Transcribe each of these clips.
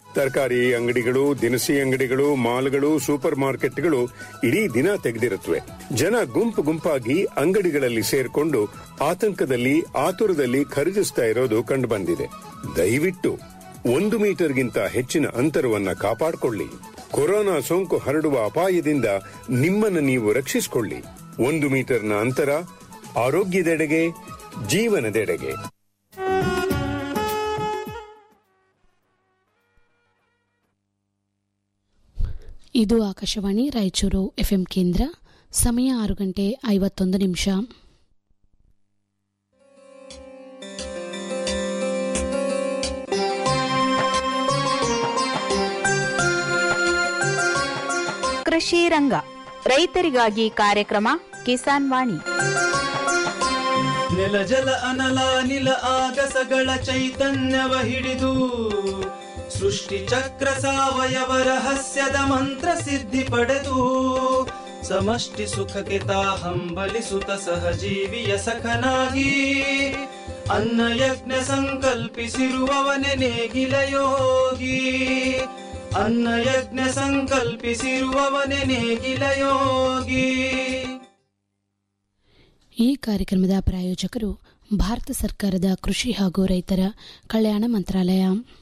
ತರಕಾರಿ ಅಂಗಡಿಗಳು ದಿನಸಿ ಅಂಗಡಿಗಳು ಮಾಲ್ಗಳು ಸೂಪರ್ ಮಾರ್ಕೆಟ್ಗಳು ಇಡೀ ದಿನ ತೆಗೆದಿರುತ್ತವೆ ಜನ ಗುಂಪು ಗುಂಪಾಗಿ ಅಂಗಡಿಗಳಲ್ಲಿ ಸೇರ್ಕೊಂಡು ಆತಂಕದಲ್ಲಿ ಆತುರದಲ್ಲಿ ಖರೀದಿಸ್ತಾ ಇರೋದು ಕಂಡುಬಂದಿದೆ ದಯವಿಟ್ಟು ಒಂದು ಮೀಟರ್ಗಿಂತ ಹೆಚ್ಚಿನ ಅಂತರವನ್ನ ಕಾಪಾಡಿಕೊಳ್ಳಿ ಕೊರೋನಾ ಸೋಂಕು ಹರಡುವ ಅಪಾಯದಿಂದ ನಿಮ್ಮನ್ನು ನೀವು ರಕ್ಷಿಸಿಕೊಳ್ಳಿ ಒಂದು ಮೀಟರ್ನ ಅಂತರ ಆರೋಗ್ಯದೆಡೆಗೆ ಜೀವನದೆಡೆಗೆ ಇದು ಆಕಾಶವಾಣಿ ರಾಯಚೂರು ಎಫ್ಎಂ ಕೇಂದ್ರ ಸಮಯ ಆರು ಗಂಟೆ ಐವತ್ತೊಂದು ನಿಮಿಷ ಕೃಷಿ ರಂಗ ರೈತರಿಗಾಗಿ ಕಾರ್ಯಕ್ರಮ ಕಿಸಾನ್ ವಾಣಿ ನೆಲ ಜಲ ಅನಲ ನಿಲ ಆಗಸಗಳ ಚೈತನ್ಯವ ಹಿಡಿದು ಸೃಷ್ಟಿ ಚಕ್ರ ಸಾವಯವ ರಹಸ್ಯದ ಮಂತ್ರ ಸಿದ್ಧಿ ಪಡೆದು ಸಮಷ್ಟಿ ಸುಖಕ್ಕೆ ತಾ ಹಂಬಲಿಸುತ್ತ ಸಹಜೀವಿಯ ಸಖನಾಗಿ ಅನ್ನ ಯಜ್ಞ ಸಂಕಲ್ಪಿಸಿರುವವನೆ ನೇಗಿಲ ಯೋಗಿ ಅನ್ನ ಯಜ್ಞ ಸಂಕಲ್ಪಿಸಿರುವವನೆ ನೇಗಿಲ ಯೋಗಿ ಈ ಕಾರ್ಯಕ್ರಮದ ಪ್ರಾಯೋಜಕರು ಭಾರತ ಸರ್ಕಾರದ ಕೃಷಿ ಹಾಗೂ ರೈತರ ಕಲ್ಯಾಣ ಮಂತ್ರಾಲಯ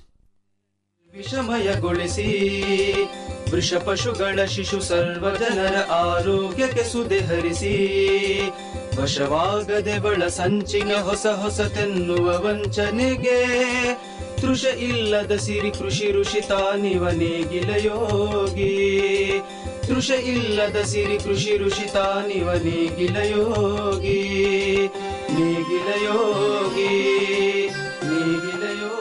ವಿಷಮಯಗೊಳಿಸಿ ವೃಷ ಪಶುಗಳ ಶಿಶು ಸರ್ವ ಜನರ ಆರೋಗ್ಯಕ್ಕೆ ಸುದೆ ಹರಿಸಿ ವಶವಾಗದೆ ಬಳ ಸಂಚಿನ ಹೊಸ ಹೊಸತೆನ್ನುವ ವಂಚನೆಗೆ ತೃಷ ಇಲ್ಲದ ಸಿರಿ ಕೃಷಿ ಋಷಿ ತಾನಿವ ನೇಗಿಲ ಯೋಗಿ ತೃಷ ಇಲ್ಲದ ಸಿರಿ ಕೃಷಿ ಋಷಿ ತಾನಿವ ನೇಗಿಲ ಯೋಗಿ ನೇಗಿಲ ಯೋಗಿ ನೇಗಿಲ ಯೋಗಿ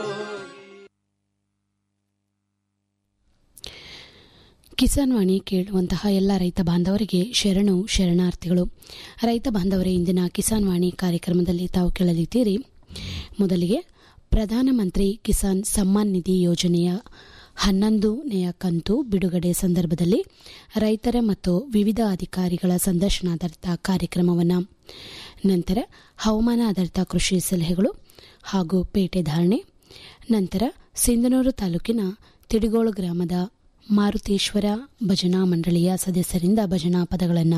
ಕಿಸಾನ್ ವಾಣಿ ಕೇಳುವಂತಹ ಎಲ್ಲ ರೈತ ಬಾಂಧವರಿಗೆ ಶರಣು ಶರಣಾರ್ಥಿಗಳು ರೈತ ಬಾಂಧವರೇ ಇಂದಿನ ಕಿಸಾನ್ ವಾಣಿ ಕಾರ್ಯಕ್ರಮದಲ್ಲಿ ತಾವು ಕೇಳಲಿದ್ದೀರಿ ಮೊದಲಿಗೆ ಪ್ರಧಾನಮಂತ್ರಿ ಕಿಸಾನ್ ಸಮ್ಮಾನ್ ನಿಧಿ ಯೋಜನೆಯ ಹನ್ನೊಂದನೆಯ ಕಂತು ಬಿಡುಗಡೆ ಸಂದರ್ಭದಲ್ಲಿ ರೈತರ ಮತ್ತು ವಿವಿಧ ಅಧಿಕಾರಿಗಳ ಸಂದರ್ಶನಾಧಾರಿತ ಕಾರ್ಯಕ್ರಮವನ್ನು ನಂತರ ಹವಾಮಾನ ಆಧಾರಿತ ಕೃಷಿ ಸಲಹೆಗಳು ಹಾಗೂ ಪೇಟೆ ಧಾರಣೆ ನಂತರ ಸಿಂಧನೂರು ತಾಲೂಕಿನ ತಿಡಿಗೋಳು ಗ್ರಾಮದ ಮಾರುತೇಶ್ವರ ಭಜನಾ ಮಂಡಳಿಯ ಸದಸ್ಯರಿಂದ ಭಜನಾ ಪದಗಳನ್ನು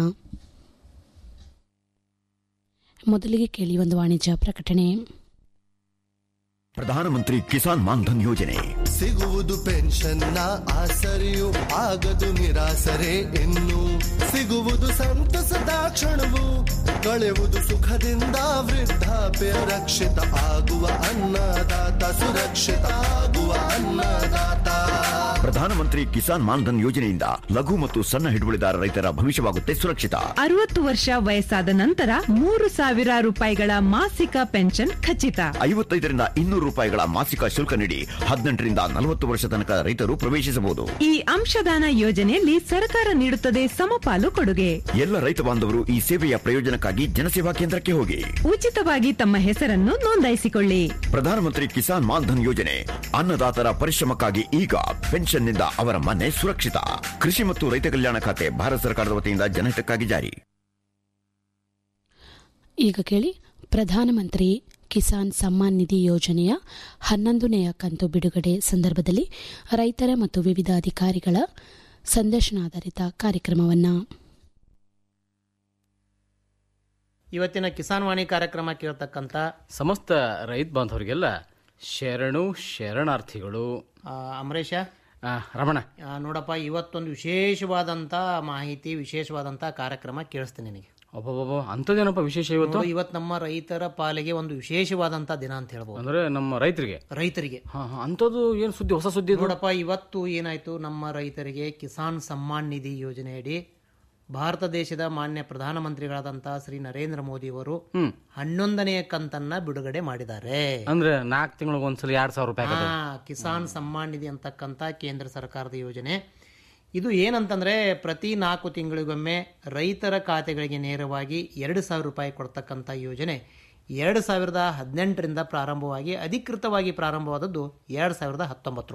ಮೊದಲಿಗೆ ಕೇಳಿ ಒಂದು ವಾಣಿಜ್ಯ ಪ್ರಕಟಣೆ ಪ್ರಧಾನಮಂತ್ರಿ ಕಿಸಾನ್ ಮಾನ್ಧನ್ ಯೋಜನೆ ಸಿಗುವುದು ಪೆನ್ಷನ್ನ ಆಸರೆಯು ಆಗದು ನಿರಾಸರೆ ಇನ್ನು ಸಿಗುವುದು ಸಂತಸದ ಕ್ಷಣವು ಕಳೆಯುವುದು ಸುಖದಿಂದ ವೃದ್ಧಾಪ್ಯ ರಕ್ಷಿತ ಆಗುವ ಅನ್ನದಾತ ಸುರಕ್ಷಿತ ಆಗುವ ಅನ್ನದಾತ ಪ್ರಧಾನಮಂತ್ರಿ ಕಿಸಾನ್ ಮಾನ್ಧನ್ ಯೋಜನೆಯಿಂದ ಲಘು ಮತ್ತು ಸಣ್ಣ ಹಿಡುವಳಿದಾರ ರೈತರ ಭವಿಷ್ಯವಾಗುತ್ತೆ ಸುರಕ್ಷಿತ ಅರವತ್ತು ವರ್ಷ ವಯಸ್ಸಾದ ನಂತರ ಮೂರು ಸಾವಿರ ರೂಪಾಯಿಗಳ ಮಾಸಿಕ ಪೆನ್ಷನ್ ಖಚಿತ ಐವತ್ತೈದರಿಂದ ಇನ್ನೂರು ರೂಪಾಯಿಗಳ ಮಾಸಿಕ ಶುಲ್ಕ ನೀಡಿ ಹದಿನೆಂಟರಿಂದ ನಲವತ್ತು ವರ್ಷ ತನಕ ರೈತರು ಪ್ರವೇಶಿಸಬಹುದು ಈ ಅಂಶದಾನ ಯೋಜನೆಯಲ್ಲಿ ಸರ್ಕಾರ ನೀಡುತ್ತದೆ ಸಮಪಾಲು ಕೊಡುಗೆ ಎಲ್ಲ ರೈತ ಬಾಂಧವರು ಈ ಸೇವೆಯ ಪ್ರಯೋಜನಕ್ಕಾಗಿ ಜನಸೇವಾ ಕೇಂದ್ರಕ್ಕೆ ಹೋಗಿ ಉಚಿತವಾಗಿ ತಮ್ಮ ಹೆಸರನ್ನು ನೋಂದಾಯಿಸಿಕೊಳ್ಳಿ ಪ್ರಧಾನಮಂತ್ರಿ ಕಿಸಾನ್ ಮಾನ್ಧನ್ ಯೋಜನೆ ಅನ್ನದಾತರ ಪರಿಶ್ರಮಕ್ಕಾಗಿ ಈಗ ಪೆನ್ಷನ್ನಿಂದ ಅವರ ಮನೆ ಸುರಕ್ಷಿತ ಕೃಷಿ ಮತ್ತು ರೈತ ಕಲ್ಯಾಣ ಖಾತೆ ಭಾರತ ಸರ್ಕಾರದ ವತಿಯಿಂದ ಜನಹಿತಕ್ಕಾಗಿ ಜಾರಿ ಈಗ ಕೇಳಿ ಪ್ರಧಾನಮಂತ್ರಿ ಕಿಸಾನ್ ಸಮ್ಮಾನ್ ನಿಧಿ ಯೋಜನೆಯ ಹನ್ನೊಂದನೆಯ ಕಂತು ಬಿಡುಗಡೆ ಸಂದರ್ಭದಲ್ಲಿ ರೈತರ ಮತ್ತು ವಿವಿಧ ಅಧಿಕಾರಿಗಳ ಸಂದರ್ಶನಾಧಾರಿತ ಕಾರ್ಯಕ್ರಮವನ್ನು ಇವತ್ತಿನ ಕಿಸಾನ್ ವಾಣಿ ಕಾರ್ಯಕ್ರಮ ಕೇಳ್ತಕ್ಕಂಥ ಸಮಸ್ತ ರೈತ ಬಾಂಧವರಿಗೆಲ್ಲ ಶರಣು ಶರಣಾರ್ಥಿಗಳು ಆ, ಅಮರೇಶ ಆ, ರಮಣ ಆ, ನೋಡಪ್ಪ ಇವತ್ತೊಂದು ವಿಶೇಷವಾದಂಥ ಮಾಹಿತಿ ವಿಶೇಷವಾದಂಥ ಕಾರ್ಯಕ್ರಮ ಕೇಳಿಸ್ತೀನಿ ನಿನಗೆ ಒಬ್ಬೊಬ್ಬ ಅಂಥದ್ದೇನಪ್ಪ ವಿಶೇಷ ಇವತ್ತು ನೋಡು, ಇವತ್ತು ನಮ್ಮ ರೈತರ ಪಾಲಿಗೆ ಒಂದು ವಿಶೇಷವಾದಂಥ ದಿನ ಅಂತ ಹೇಳ್ಬೋದು ಅಂದ್ರೆ ನಮ್ಮ ರೈತರಿಗೆ ರೈತರಿಗೆ ಹಾ ಹಾ ಅಂಥದ್ದು ಏನು ಸುದ್ದಿ ಹೊಸ ಸುದ್ದಿ ಇದು? ನೋಡಪ್ಪ ಇವತ್ತು ಏನಾಯ್ತು ನಮ್ಮ ರೈತರಿಗೆ ಕಿಸಾನ್ ಸಮ್ಮಾನ್ ನಿಧಿ ಯೋಜನೆಯಡಿ ಭಾರತ ದೇಶದ ಮಾನ್ಯ ಪ್ರಧಾನಮಂತ್ರಿಗಳಾದಂತಹ ಶ್ರೀ ನರೇಂದ್ರ ಮೋದಿ ಅವರು ಹ್ಮ್ ಹನ್ನೊಂದನೆಯ ಕಂತನ್ನ ಬಿಡುಗಡೆ ಮಾಡಿದ್ದಾರೆ ಅಂದ್ರೆ ನಾಲ್ಕು ತಿಂಗಳಿಗೆ ಒಂದ್ಸಲ ಎರಡ್ ಸಾವಿರ ರೂಪಾಯಿ ಹಾ, ಹಾಕೋದು. ಕಿಸಾನ್ ಸಮ್ಮಾನ್ ನಿಧಿ ಅಂತಕ್ಕಂಥ ಕೇಂದ್ರ ಸರ್ಕಾರದ ಯೋಜನೆ ಇದು ಏನಂತಂದ್ರೆ ಪ್ರತಿ ನಾಲ್ಕು ತಿಂಗಳಿಗೊಮ್ಮೆ ರೈತರ ಖಾತೆಗಳಿಗೆ ನೇರವಾಗಿ ಎರಡು ಸಾವಿರ ರೂಪಾಯಿ ಕೊಡ್ತಕ್ಕಂಥ ಯೋಜನೆ ಎರಡು ಸಾವಿರದ ಹದಿನೆಂಟರಿಂದ ಪ್ರಾರಂಭವಾಗಿ ಅಧಿಕೃತವಾಗಿ ಪ್ರಾರಂಭವಾದದ್ದು ಎರಡು ಸಾವಿರದ ಹತ್ತೊಂಬತ್ತರೊಳಗೆ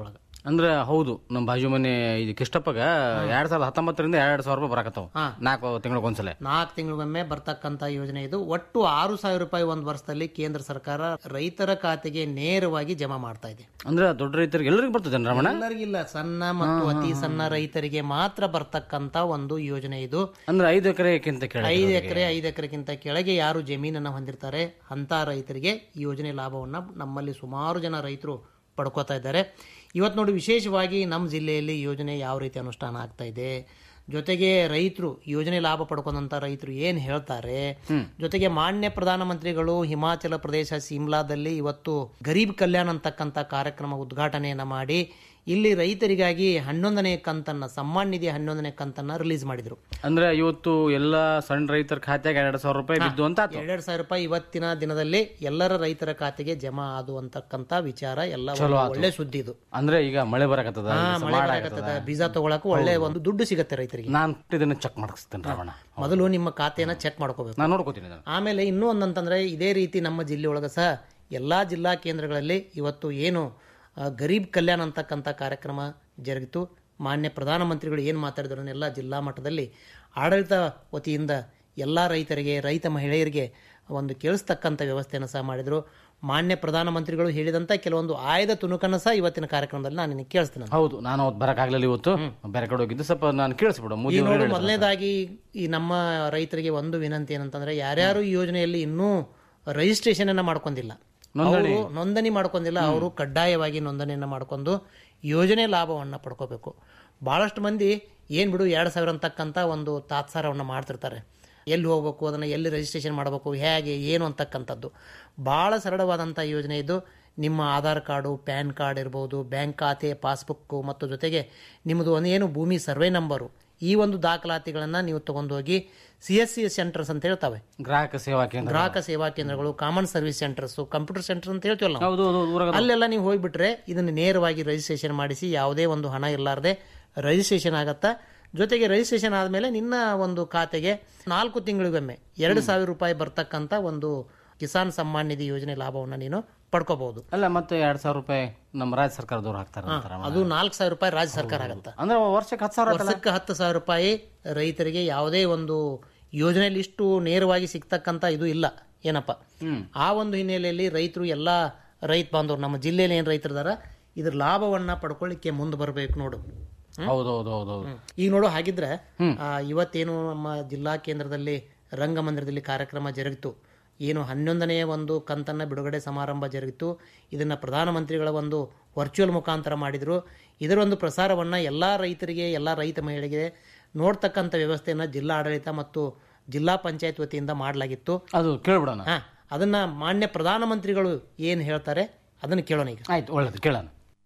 ಅಂದ್ರೆ ಹೌದು ನಮ್ಮ ಬಾಜು ಮನೆ ಇದು ಕಿಷ್ಟಪ್ಪಗ ಎರಡ್ ಸಾವಿರದ ಹತ್ತೊಂಬತ್ತರಿಂದ ಎರಡ್ ಸಾವಿರ ರೂಪಾಯಿ ಬರಾಕತ್ತಾವ ನಾಲ್ಕು ತಿಂಗಳಿಗೆ ಒಂದ್ಸಲ ನಾಲ್ಕು ತಿಂಗಳಿಗೊಮ್ಮೆ ಬರ್ತಕ್ಕಂತ ಯೋಜನೆ ಇದು ಒಟ್ಟು ಆರು ಸಾವಿರ ರೂಪಾಯಿ ಒಂದು ವರ್ಷದಲ್ಲಿ ಕೇಂದ್ರ ಸರ್ಕಾರ ರೈತರ ಖಾತೆಗೆ ನೇರವಾಗಿ ಜಮಾ ಮಾಡ್ತಾ ಇದೆ ಅಂದ್ರೆ ದೊಡ್ಡ ರೈತರಿಗೆ ಎಲ್ಲರಿಗೂ ಬರ್ತದೆ ರಮಣ ಎಲ್ಲರಿಗಿಲ್ಲ ಸಣ್ಣ ಮತ್ತು ಅತಿ ಸಣ್ಣ ರೈತರಿಗೆ ಮಾತ್ರ ಬರ್ತಕ್ಕಂತ ಒಂದು ಯೋಜನೆ ಇದು ಅಂದ್ರೆ ಐದು ಎಕರೆಕ್ಕಿಂತ ಕೆಳಗೆ ಐದು ಎಕರೆ ಐದು ಎಕರೆಗಿಂತ ಕೆಳಗೆ ಯಾರು ಜಮೀನನ್ನ ಹೊಂದಿರ್ತಾರೆ ಅಂತ ರೈತರಿಗೆ ಈ ಯೋಜನೆ ಲಾಭವನ್ನ ನಮ್ಮಲ್ಲಿ ಸುಮಾರು ಜನ ರೈತರು ಪಡ್ಕೋತಾ ಇದ್ದಾರೆ ಇವತ್ತು ನೋಡಿ ವಿಶೇಷವಾಗಿ ನಮ್ಮ ಜಿಲ್ಲೆಯಲ್ಲಿ ಈ ಯೋಜನೆ ಯಾವ ರೀತಿ ಅನುಷ್ಠಾನ ಆಗ್ತಾ ಇದೆ ಜೊತೆಗೆ ರೈತರು ಯೋಜನೆ ಲಾಭ ಪಡ್ಕೊಂಡಂತ ರೈತರು ಏನ್ ಹೇಳ್ತಾರೆ ಜೊತೆಗೆ ಮಾನ್ಯ ಪ್ರಧಾನಮಂತ್ರಿಗಳು ಹಿಮಾಚಲ ಪ್ರದೇಶ ಸಿಮ್ಲಾದಲ್ಲಿ ಇವತ್ತು ಗರೀಬ್ ಕಲ್ಯಾಣ್ ಅಂತಕ್ಕಂಥ ಕಾರ್ಯಕ್ರಮ ಉದ್ಘಾಟನೆಯನ್ನ ಮಾಡಿ ಇಲ್ಲಿ ರೈತರಿಗಾಗಿ ಹನ್ನೊಂದನೇ ಕಂತನ್ನ ಸಮ್ಮಾನ್ ನಿಧಿ ಹನ್ನೊಂದನೇ ಕಂತನ್ನ ರಿಲೀಸ್ ಮಾಡಿದ್ರು ಅಂದ್ರೆ ಇವತ್ತು ಎಲ್ಲಾ ಸಣ್ಣ ರೈತರ ಖಾತೆಗೆ ಎರಡ್ ಸಾವಿರ ರೂಪಾಯಿ ಬಿದ್ದು ಅಂತ ಆತು. ಎರಡೆರಡು ಸಾವಿರ ರೂಪಾಯಿ ಇವತ್ತಿನ ದಿನದಲ್ಲಿ ಎಲ್ಲರ ರೈತರ ಖಾತೆಗೆ ಜಮಾ ಆದು ಅಂತಕ್ಕಂತ ವಿಚಾರ ಎಲ್ಲ ಒಂದು ಚಲೋ ಆತು. ಒಳ್ಳೆ ಸುದ್ದಿ ಇದು ಅಂದ್ರೆ ಈಗ ಮಳೆ ಬರಕತ್ತದ ಹಾ, ಈಗ ಮಳೆ ಮಾಡ ಬರಾಕತ್ತದ, ಬೀಜ ತಗೊಳಕು ಒಳ್ಳೆ ಒಂದು ದುಡ್ಡು ಸಿಗತ್ತೆ ರೈತರಿಗೆ ನಾನು ಇದನ್ನ ಚೆಕ್ ಮಾಡಿಸ್ತೇನೆ ರಾವಣ ಮೊದಲು ನಿಮ್ಮ ಖಾತೆಯನ್ನ ಚೆಕ್ ಮಾಡ್ಕೋಬೇಕು ನಾನು ನೋಡ್ಕೋತೀನಿ ಇದನ್ನ. ಆಮೇಲೆ ಇನ್ನೂ ಒಂದಂತಂದ್ರೆ ಇದೇ ರೀತಿ ನಮ್ಮ ಜಿಲ್ಲೆಯೊಳಗ ಸಹ ಎಲ್ಲಾ ಜಿಲ್ಲಾ ಕೇಂದ್ರಗಳಲ್ಲಿ ಇವತ್ತು ಏನು ಆ, ಗರೀಬ್ ಕಲ್ಯಾಣ್ ಅಂತಕ್ಕಂಥ ಕಾರ್ಯಕ್ರಮ ಜರುಗಿತು ಮಾನ್ಯ ಪ್ರಧಾನಮಂತ್ರಿಗಳು ಏನು ಮಾತಾಡಿದ್ರು ಎಲ್ಲ ಜಿಲ್ಲಾ ಮಟ್ಟದಲ್ಲಿ ಆಡಳಿತ ವತಿಯಿಂದ ಎಲ್ಲ ರೈತರಿಗೆ ರೈತ ಮಹಿಳೆಯರಿಗೆ ಒಂದು ಕೇಳಿಸ್ತಕ್ಕಂಥ ವ್ಯವಸ್ಥೆಯನ್ನು ಸಹ ಮಾಡಿದ್ರು ಮಾನ್ಯ ಪ್ರಧಾನಮಂತ್ರಿಗಳು ಹೇಳಿದಂತ ಕೆಲವೊಂದು ಆಯ್ದ ತುಣುಕನ್ನು ಸಹ ಇವತ್ತಿನ ಕಾರ್ಯಕ್ರಮದಲ್ಲಿ ನಾನು ನಿನಗೆ ಕೇಳಿಸ್ತೇನೆ ಹೌದು ನಾನು ಅವತ್ತು ಬರಕಾಗ್ಲಿಲ್ಲ ಇವತ್ತು ಬೇರೆ ಕಡೆ ಹೋಗಿದ್ದು ಸ್ವಲ್ಪ ನಾನು ಕೇಳಿಸ್ಬಿಡು ಮೋದಿ ಈಗ ಅವ್ರು ನೋಡು ಹೇಳಿದ್ರು. ಮೊದಲನೇದಾಗಿ ಈ ನಮ್ಮ ರೈತರಿಗೆ ಒಂದು ವಿನಂತಿ ಏನಂತಂದ್ರೆ ಯಾರ್ಯಾರು ಈ ಯೋಜನೆಯಲ್ಲಿ ಇನ್ನೂ ರಿಜಿಸ್ಟ್ರೇಷನ್ ಅನ್ನ ಮಾಡ್ಕೊಂಡಿಲ್ಲ ಅವರು ನೋಂದಣಿ ಮಾಡ್ಕೊಂಡಿಲ್ಲ ಅವರು ಕಡ್ಡಾಯವಾಗಿ ನೋಂದಣಿಯನ್ನ ಮಾಡ್ಕೊಂಡು ಯೋಜನೆ ಲಾಭವನ್ನ ಪಡ್ಕೋಬೇಕು ಬಹಳಷ್ಟು ಮಂದಿ ಏನ್ ಬಿಡು ಎರಡ್ ಸಾವಿರ ಅಂತಕ್ಕಂಥ ಒಂದು ತಾತ್ಸಾರವನ್ನ ಮಾಡ್ತಿರ್ತಾರೆ ಎಲ್ಲಿ ಹೋಗ್ಬೇಕು ಅದನ್ನ ಎಲ್ಲಿ ರಿಜಿಸ್ಟ್ರೇಷನ್ ಮಾಡಬೇಕು ಹೇಗೆ ಏನು ಅಂತಕ್ಕಂಥದ್ದು ಬಹಳ ಸರಳವಾದಂಥ ಯೋಜನೆ ಇದು ನಿಮ್ಮ ಆಧಾರ್ ಕಾರ್ಡು ಪ್ಯಾನ್ ಕಾರ್ಡ್ ಇರ್ಬೋದು ಬ್ಯಾಂಕ್ ಖಾತೆ ಪಾಸ್ಬುಕ್ ಮತ್ತು ಜೊತೆಗೆ ನಿಮ್ಮದು ಒಂದು ಏನು ಭೂಮಿ ಸರ್ವೆ ನಂಬರು ಈ ಒಂದು ದಾಖಲಾತಿಗಳನ್ನ ನೀವು ತಗೊಂಡೋಗಿ ಸಿ ಎಸ್ ಸಿ ಸೆಂಟರ್ಸ್ ಅಂತ ಹೇಳ್ತಾವೆ ಗ್ರಾಹಕ ಸೇವಾ ಕೇಂದ್ರ ಗ್ರಾಹಕ ಸೇವಾ ಕೇಂದ್ರಗಳು common service centres computer centre ಅಂತ ಹೇಳ್ತೀವಲ್ಲ ನಾವು. ಹೌದು ಹೌದು ಊರಾಗ ಅಲ್ಲೆಲ್ಲ ನೀವು ಹೋಗ್ಬಿಟ್ರೆ ಇದನ್ನು ನೇರವಾಗಿ ರಿಜಿಸ್ಟ್ರೇಷನ್ ಮಾಡಿಸಿ ಯಾವುದೇ ಒಂದು ಹಣ ಇರಲಾರ್ದೆ ರಿಜಿಸ್ಟ್ರೇಷನ್ ಆಗತ್ತಾ ಜೊತೆಗೆ ರಿಜಿಸ್ಟ್ರೇಷನ್ ಆದಮೇಲೆ ನಿನ್ನ ಒಂದು ಖಾತೆಗೆ ನಾಲ್ಕು ತಿಂಗಳಿಗೊಮ್ಮೆ ಎರಡು ಸಾವಿರ ರೂಪಾಯಿ ಬರ್ತಕ್ಕಂಥ ಒಂದು ಕಿಸಾನ್ ಸಮ್ಮಾನ್ ನಿಧಿ ಯೋಜನೆ ಲಾಭವನ್ನು ನೀನು ಪಡ್ಕೋಬಹುದು ಅಲ್ಲ ಮತ್ತೆ ಎರಡ್ ಸಾವಿರ ರೂಪಾಯಿ ನಮ್ಮ ರಾಜ್ಯ ಸರ್ಕಾರದವ್ರು ಹಾಕ್ತಾರೆ ಅಂತಾರ ಅದು ನಾಲ್ಕು ಸಾವಿರ ರೂಪಾಯಿ ರಾಜ್ಯ ಸರ್ಕಾರ ಆಗತ್ತ ಅಂದ್ರೆ ವರ್ಷಕ್ಕೆ ಹತ್ತು ಸಾವಿರ ವರ್ಷಕ್ಕೆ ಹತ್ತು ಸಾವಿರ ರೂಪಾಯಿ ರೈತರಿಗೆ ಯಾವುದೇ ಒಂದು ಯೋಜನೆಯಲ್ಲಿ ಇಷ್ಟು ನೇರವಾಗಿ ಸಿಗ್ತಕ್ಕಂತ ಇದು ಇಲ್ಲ ಏನಪ್ಪ ಆ ಒಂದು ಹಿನ್ನೆಲೆಯಲ್ಲಿ ರೈತರು ಎಲ್ಲಾ ರೈತ ಬಾಂಧವರು ನಮ್ಮ ಜಿಲ್ಲೆಯಲ್ಲಿ ಏನ್ ರೈತರಿದಾರ ಇದ್ರ ಲಾಭವನ್ನ ಪಡ್ಕೊಳ್ಳಿಕ್ಕೆ ಮುಂದೆ ಬರಬೇಕು ನೋಡು ಹೌದು ಹೌದು ಹೌದು ಹೌದು ಈಗ ನೋಡು ಹಾಗಿದ್ರೆ ಆ, ಇವತ್ತೇನು ನಮ್ಮ ಜಿಲ್ಲಾ ಕೇಂದ್ರದಲ್ಲಿ ರಂಗಮಂದಿರದಲ್ಲಿ ಕಾರ್ಯಕ್ರಮ ಜರುಗಿತು ಏನು ಹನ್ನೊಂದನೆಯ ಒಂದು ಕಂತನ್ನ ಬಿಡುಗಡೆ ಸಮಾರಂಭ ಜರುಗಿತು ಇದನ್ನ ಪ್ರಧಾನಮಂತ್ರಿಗಳ ಒಂದು ವರ್ಚುವಲ್ ಮುಖಾಂತರ ಮಾಡಿದ್ರು ಇದರ ಒಂದು ಪ್ರಸಾರವನ್ನ ಎಲ್ಲಾ ರೈತರಿಗೆ ಎಲ್ಲಾ ರೈತ ಮಹಿಳೆಗೆ ನೋಡ್ತಕ್ಕಂಥ ವ್ಯವಸ್ಥೆಯನ್ನ ಜಿಲ್ಲಾ ಆಡಳಿತ ಮತ್ತು ಜಿಲ್ಲಾ ಪಂಚಾಯತ್ ವತಿಯಿಂದ ಮಾಡಲಾಗಿತ್ತು ಅದು ಕೇಳ್ಬಿಡೋಣ ಹಾ ಅದನ್ನ ಮಾನ್ಯ ಪ್ರಧಾನಮಂತ್ರಿಗಳು ಏನ್ ಹೇಳ್ತಾರೆ ಅದನ್ನ ಕೇಳೋಣ ಈಗ ಆಯ್ತು ಒಳ್ಳೇದು ಕೇಳೋಣ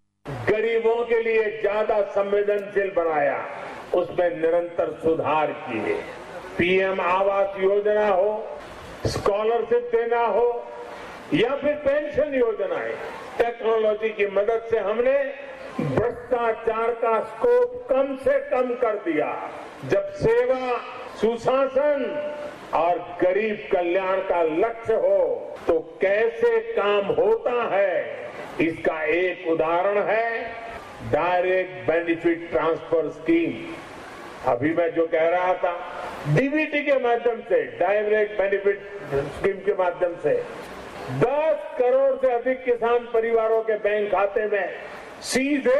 गरीबों के लिए ज्यादा संवेदनशील बनाया उसमें निरंतर सुधार किए पीएम आवास योजना हो स्कॉलरशिप देना हो या फिर पेंशन योजनाएं टेक्नोलॉजी की मदद से हमने भ्रष्टाचार का स्कोप कम से कम कर दिया जब सेवा सुशासन और गरीब कल्याण का लक्ष्य हो तो कैसे काम होता है इसका एक उदाहरण है डायरेक्ट बेनिफिट ट्रांसफर स्कीम अभी मैं जो कह रहा था डीबीटी के माध्यम से डायरेक्ट बेनिफिट स्कीम के माध्यम से 10 करोड़ से अधिक किसान परिवारों के बैंक खाते में सीधे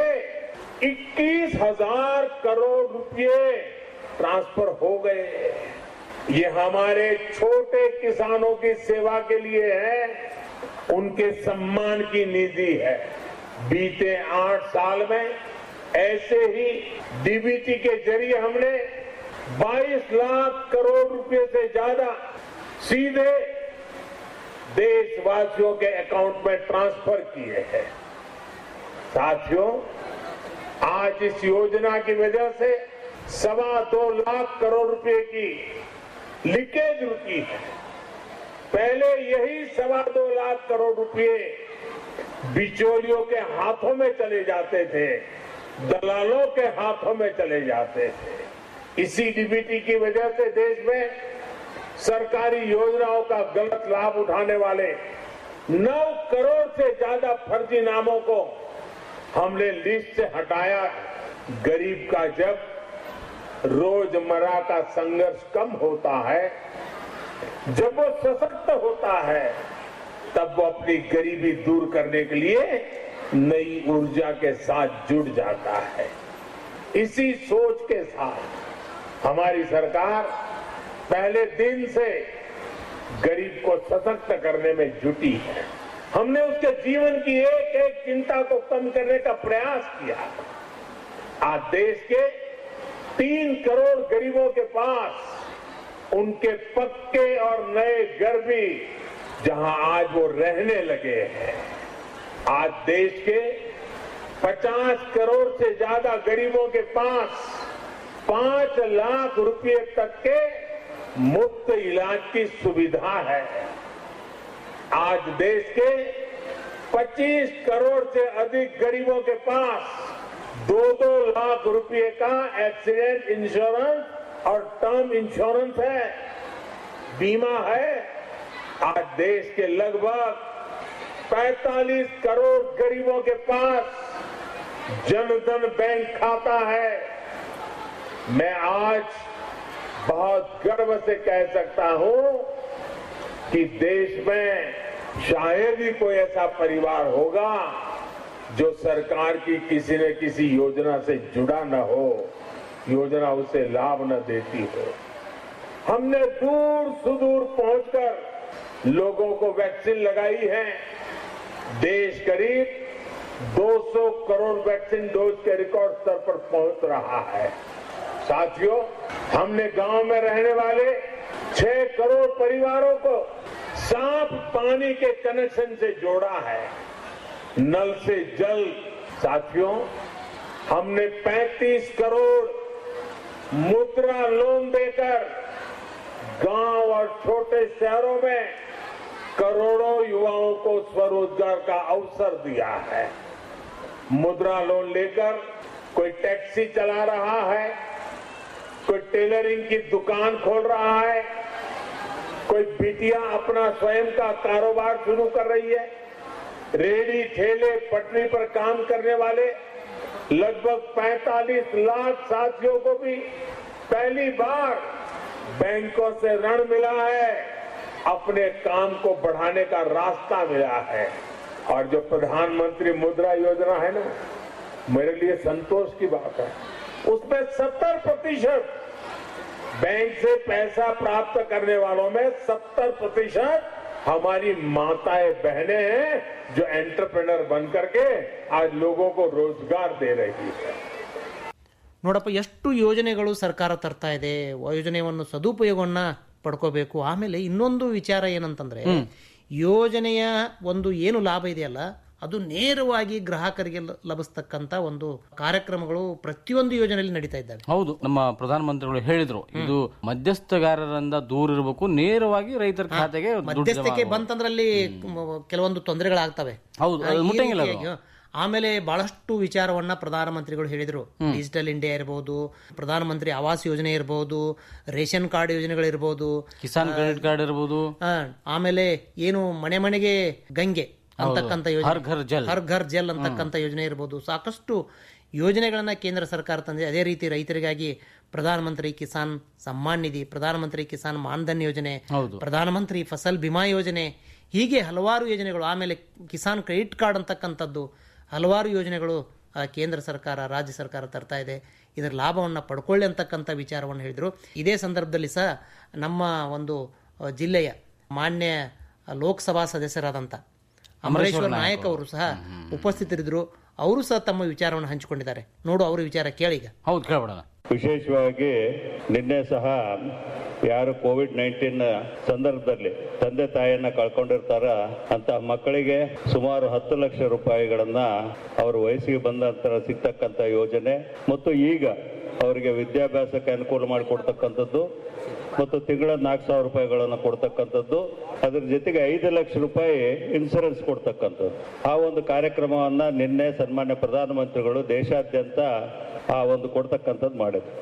इक्कीस हजार करोड़ रुपए ट्रांसफर हो गए ये हमारे छोटे किसानों की सेवा के लिए है उनके सम्मान की निधि है बीते आठ साल में ऐसे ही डीबीटी के जरिए हमने 22 लाख करोड़ रुपए से ज्यादा सीधे देशवासियों के अकाउंट में ट्रांसफर किए हैं साथियों आज इस योजना की वजह से सवा दो लाख करोड़ रुपए की लीकेज रुकी है पहले यही सवा दो लाख करोड़ रुपए बिचौलियों के हाथों में चले जाते थे दलालों के हाथों में चले जाते थे इसी डीबीटी की वजह से देश में सरकारी योजनाओं का गलत लाभ उठाने वाले 9 करोड़ से ज्यादा फर्जी नामों को हमने लिस्ट से हटाया गरीब का जब रोजमर्रा का संघर्ष कम होता है जब वो सशक्त होता है तब वो अपनी गरीबी दूर करने के लिए नई ऊर्जा के साथ जुड़ जाता है इसी सोच के साथ हमारी सरकार पहले दिन से गरीब को सशक्त करने में जुटी है हमने उसके जीवन की एक एक चिंता को कम करने का प्रयास किया आज देश के तीन करोड़ गरीबों के पास उनके पक्के और नए घर भी जहां आज वो रहने लगे हैं आज देश के 50 करोड़ से ज्यादा गरीबों के पास पांच लाख रुपए तक के मुफ्त इलाज की सुविधा है आज देश के 25 करोड़ से अधिक गरीबों के पास दो दो लाख रुपए का एक्सीडेंट इंश्योरेंस और टर्म इंश्योरेंस है बीमा है आज देश के लगभग 45 करोड़ गरीबों के पास जनधन बैंक खाता है मैं आज बहुत गर्व से कह सकता हूं कि देश में शायद ही कोई ऐसा परिवार होगा जो सरकार की किसी न किसी योजना से जुड़ा न हो योजना उसे लाभ न देती हो हमने दूर सुदूर पहुंचकर लोगों को वैक्सीन लगाई है देश करीब 200 करोड़ वैक्सीन डोज के रिकॉर्ड स्तर पर पहुंच रहा है साथियों हमने गांव में रहने वाले 6 करोड़ परिवारों को साफ पानी के कनेक्शन से जोड़ा है नल से जल साथियों हमने 35 करोड़ मुद्रा लोन देकर गांव और छोटे शहरों में करोड़ों युवाओं को स्वरोजगार का अवसर दिया है मुद्रा लोन लेकर कोई टैक्सी चला रहा है कोई टेलरिंग की दुकान खोल रहा है कोई बिटिया अपना स्वयं का कारोबार शुरू कर रही है रेडी ठेले पटरी पर काम करने वाले लगभग 45 लाख साथियों को भी पहली बार बैंकों से ऋण मिला है अपने काम को बढ़ाने का रास्ता मिला है और जो प्रधानमंत्री मुद्रा योजना है ना मेरे लिए संतोष की बात है उसमें 70 प्रतिशत बैंक से पैसा प्राप्त करने वालों में 70 प्रतिशत हमारी माताएं बहनें हैं जो एंटरप्रेनर बन करके आज लोगों को रोजगार दे रही है ನೋಡಪ್ಪ ಎಷ್ಟು ಯೋಜನೆಗಳು ಸರ್ಕಾರ ತರ್ತಾ ಇದೆ ಯೋಜನೆಯನ್ನು ಸದುಪಯೋಗವನ್ನ ಪಡ್ಕೋಬೇಕು ಆಮೇಲೆ ಇನ್ನೊಂದು ವಿಚಾರ ಏನಂತಂದ್ರೆ ಯೋಜನೆಯ ಒಂದು ಏನು ಲಾಭ ಇದೆಯಲ್ಲ ಅದು ನೇರವಾಗಿ ಗ್ರಾಹಕರಿಗೆ ಲ- ಲಭಿಸ್ತಕ್ಕಂತ ಒಂದು ಕಾರ್ಯಕ್ರಮಗಳು ಪ್ರತಿಯೊಂದು ಯೋಜನೆಯಲ್ಲಿ ನಡೀತಾ ಇದ್ದಾವೆ ಹೌದು ನಮ್ಮ ಪ್ರಧಾನಮಂತ್ರಿಗಳು ಹೇಳಿದ್ರು ಇದು ಮಧ್ಯಸ್ಥಗಾರರಿಂದ ದೂರ ಇರಬೇಕು ನೇರವಾಗಿ ರೈತರ ಖಾತೆಗೆ ದುಡ್ಡು ಜಮಾ ಮಧ್ಯಸ್ಥಿಕೆ ಆಗ್ಬೇಕು. ಬಂತಂದ್ರಲ್ಲಿ ಮ- ಕೆಲವೊಂದು ತೊಂದರೆಗಳಾಗ್ತವೆ ಹೌದು, ಆ, ಅದು ಈ ಮುಟ್ಟಂಗಿಲ್ಲ ಅದು. ರೀತಿಯಾಗಿ, ಆಮೇಲೆ ಬಹಳಷ್ಟು ವಿಚಾರವನ್ನ ಪ್ರಧಾನಮಂತ್ರಿಗಳು ಹೇಳಿದ್ರು ಡಿಜಿಟಲ್ ಇಂಡಿಯಾ ಇರಬಹುದು ಪ್ರಧಾನಮಂತ್ರಿ ಆವಾಸ್ ಯೋಜನೆ ಇರಬಹುದು ರೇಷನ್ ಕಾರ್ಡ್ ಯೋಜನೆಗಳಿರ್ಬೋದು ಕಿಸಾನ್ ಕ್ರೆಡಿಟ್ ಕಾರ್ಡ್ ಇರ್ಬೋದು ಆ, ಆಮೇಲೆ ಏನು ಮನೆ ಮನೆಗೆ ಗಂಗೆ ಅಂತಕ್ಕಂಥ ಯೋಜನೆ ಹರ್ ಘರ್ ಜಲ್. ಹರ್ ಘರ್ ಜಲ್ ಅಂತಕ್ಕಂಥ ಯೋಜನೆ ಇರ್ಬೋದು ಸಾಕಷ್ಟು ಯೋಜನೆಗಳನ್ನ ಕೇಂದ್ರ ಸರ್ಕಾರ ತಂದಿದೆ ಅದೇ ರೀತಿ ರೈತರಿಗಾಗಿ ಪ್ರಧಾನಮಂತ್ರಿ ಕಿಸಾನ್ ಸಮ್ಮಾನ್ ನಿಧಿ ಪ್ರಧಾನಮಂತ್ರಿ ಕಿಸಾನ್ ಮಾನ್ಧನ್ ಯೋಜನೆ ಹೌದು. ಪ್ರಧಾನಮಂತ್ರಿ ಫಸಲ್ ಬಿಮಾ ಯೋಜನೆ ಹೀಗೆ ಹಲವಾರು ಯೋಜನೆಗಳು ಆಮೇಲೆ ಕಿಸಾನ್ ಕ್ರೆಡಿಟ್ ಕಾರ್ಡ್ ಅಂತಕ್ಕಂಥದ್ದು ಹಲವಾರು ಯೋಜನೆಗಳು ಆ, ಕೇಂದ್ರ ಸರ್ಕಾರ ರಾಜ್ಯ ಸರ್ಕಾರ ತರ್ತಾ ಇದೆ ಇದರ ಲಾಭವನ್ನು ಪಡ್ಕೊಳ್ಳಿ ಅಂತಕ್ಕಂಥ ವಿಚಾರವನ್ನು ಹೇಳಿದರು ಇದೇ ಸಂದರ್ಭದಲ್ಲಿ ಸಹ ನಮ್ಮ ಒಂದು ಆ, ಜಿಲ್ಲೆಯ ಮಾನ್ಯ ಲೋಕಸಭಾ ಸದಸ್ಯರಾದಂಥ ಅಮರೇಶ್ವರ ನಾಯಕ್ ಅವರು ಸಹ ಉಪಸ್ಥಿತರಿದ್ದರು ಅವರು ಸಹ ತಮ್ಮ ವಿಚಾರವನ್ನು ಹಂಚಿಕೊಂಡಿದ್ದಾರೆ ನೋಡು ಅವರ ವಿಚಾರ ಕೇಳೀಗ ಹೌದು ಕೇಳ್ಬಿಡೋಣ ವಿಶೇಷವಾಗಿ ನಿನ್ನೆ ಸಹ ಯಾರು ಕೋವಿಡ್ ನೈನ್ಟೀನ್ ಸಂದರ್ಭದಲ್ಲಿ ತಂದೆ ತಾಯಿಯನ್ನ ಕಳ್ಕೊಂಡಿರ್ತಾರ ಅಂತ ಮಕ್ಕಳಿಗೆ ಸುಮಾರು ಹತ್ತು ಲಕ್ಷ ರೂಪಾಯಿಗಳನ್ನ ಅವ್ರ ವಯಸ್ಸಿಗೆ ಬಂದ ನಂತರ ಸಿಗ್ತಕ್ಕಂಥ ಯೋಜನೆ ಮತ್ತು ಈಗ ಅವರಿಗೆ ವಿದ್ಯಾಭ್ಯಾಸಕ್ಕೆ ಅನುಕೂಲ ಮಾಡಿಕೊಡ್ತಕ್ಕಂಥದ್ದು ಮತ್ತು ತಿಂಗಳ ನಾಲ್ಕು ಸಾವಿರ ರೂಪಾಯಿಗಳನ್ನು ಕೊಡ್ತಕ್ಕಂಥದ್ದು ಅದ್ರ ಜೊತೆಗೆ ಐದು ಲಕ್ಷ ರೂಪಾಯಿ ಇನ್ಸೂರೆನ್ಸ್ ಕೊಡ್ತಕ್ಕಂಥದ್ದು ಆ ಒಂದು ಕಾರ್ಯಕ್ರಮವನ್ನ ನಿನ್ನೆ ಸನ್ಮಾನ್ಯ ಪ್ರಧಾನಮಂತ್ರಿಗಳು ದೇಶಾದ್ಯಂತ ಆ ಒಂದು ಕೊಡ್ತಕ್ಕಂಥದ್ದು ಮಾಡಿದ್ರು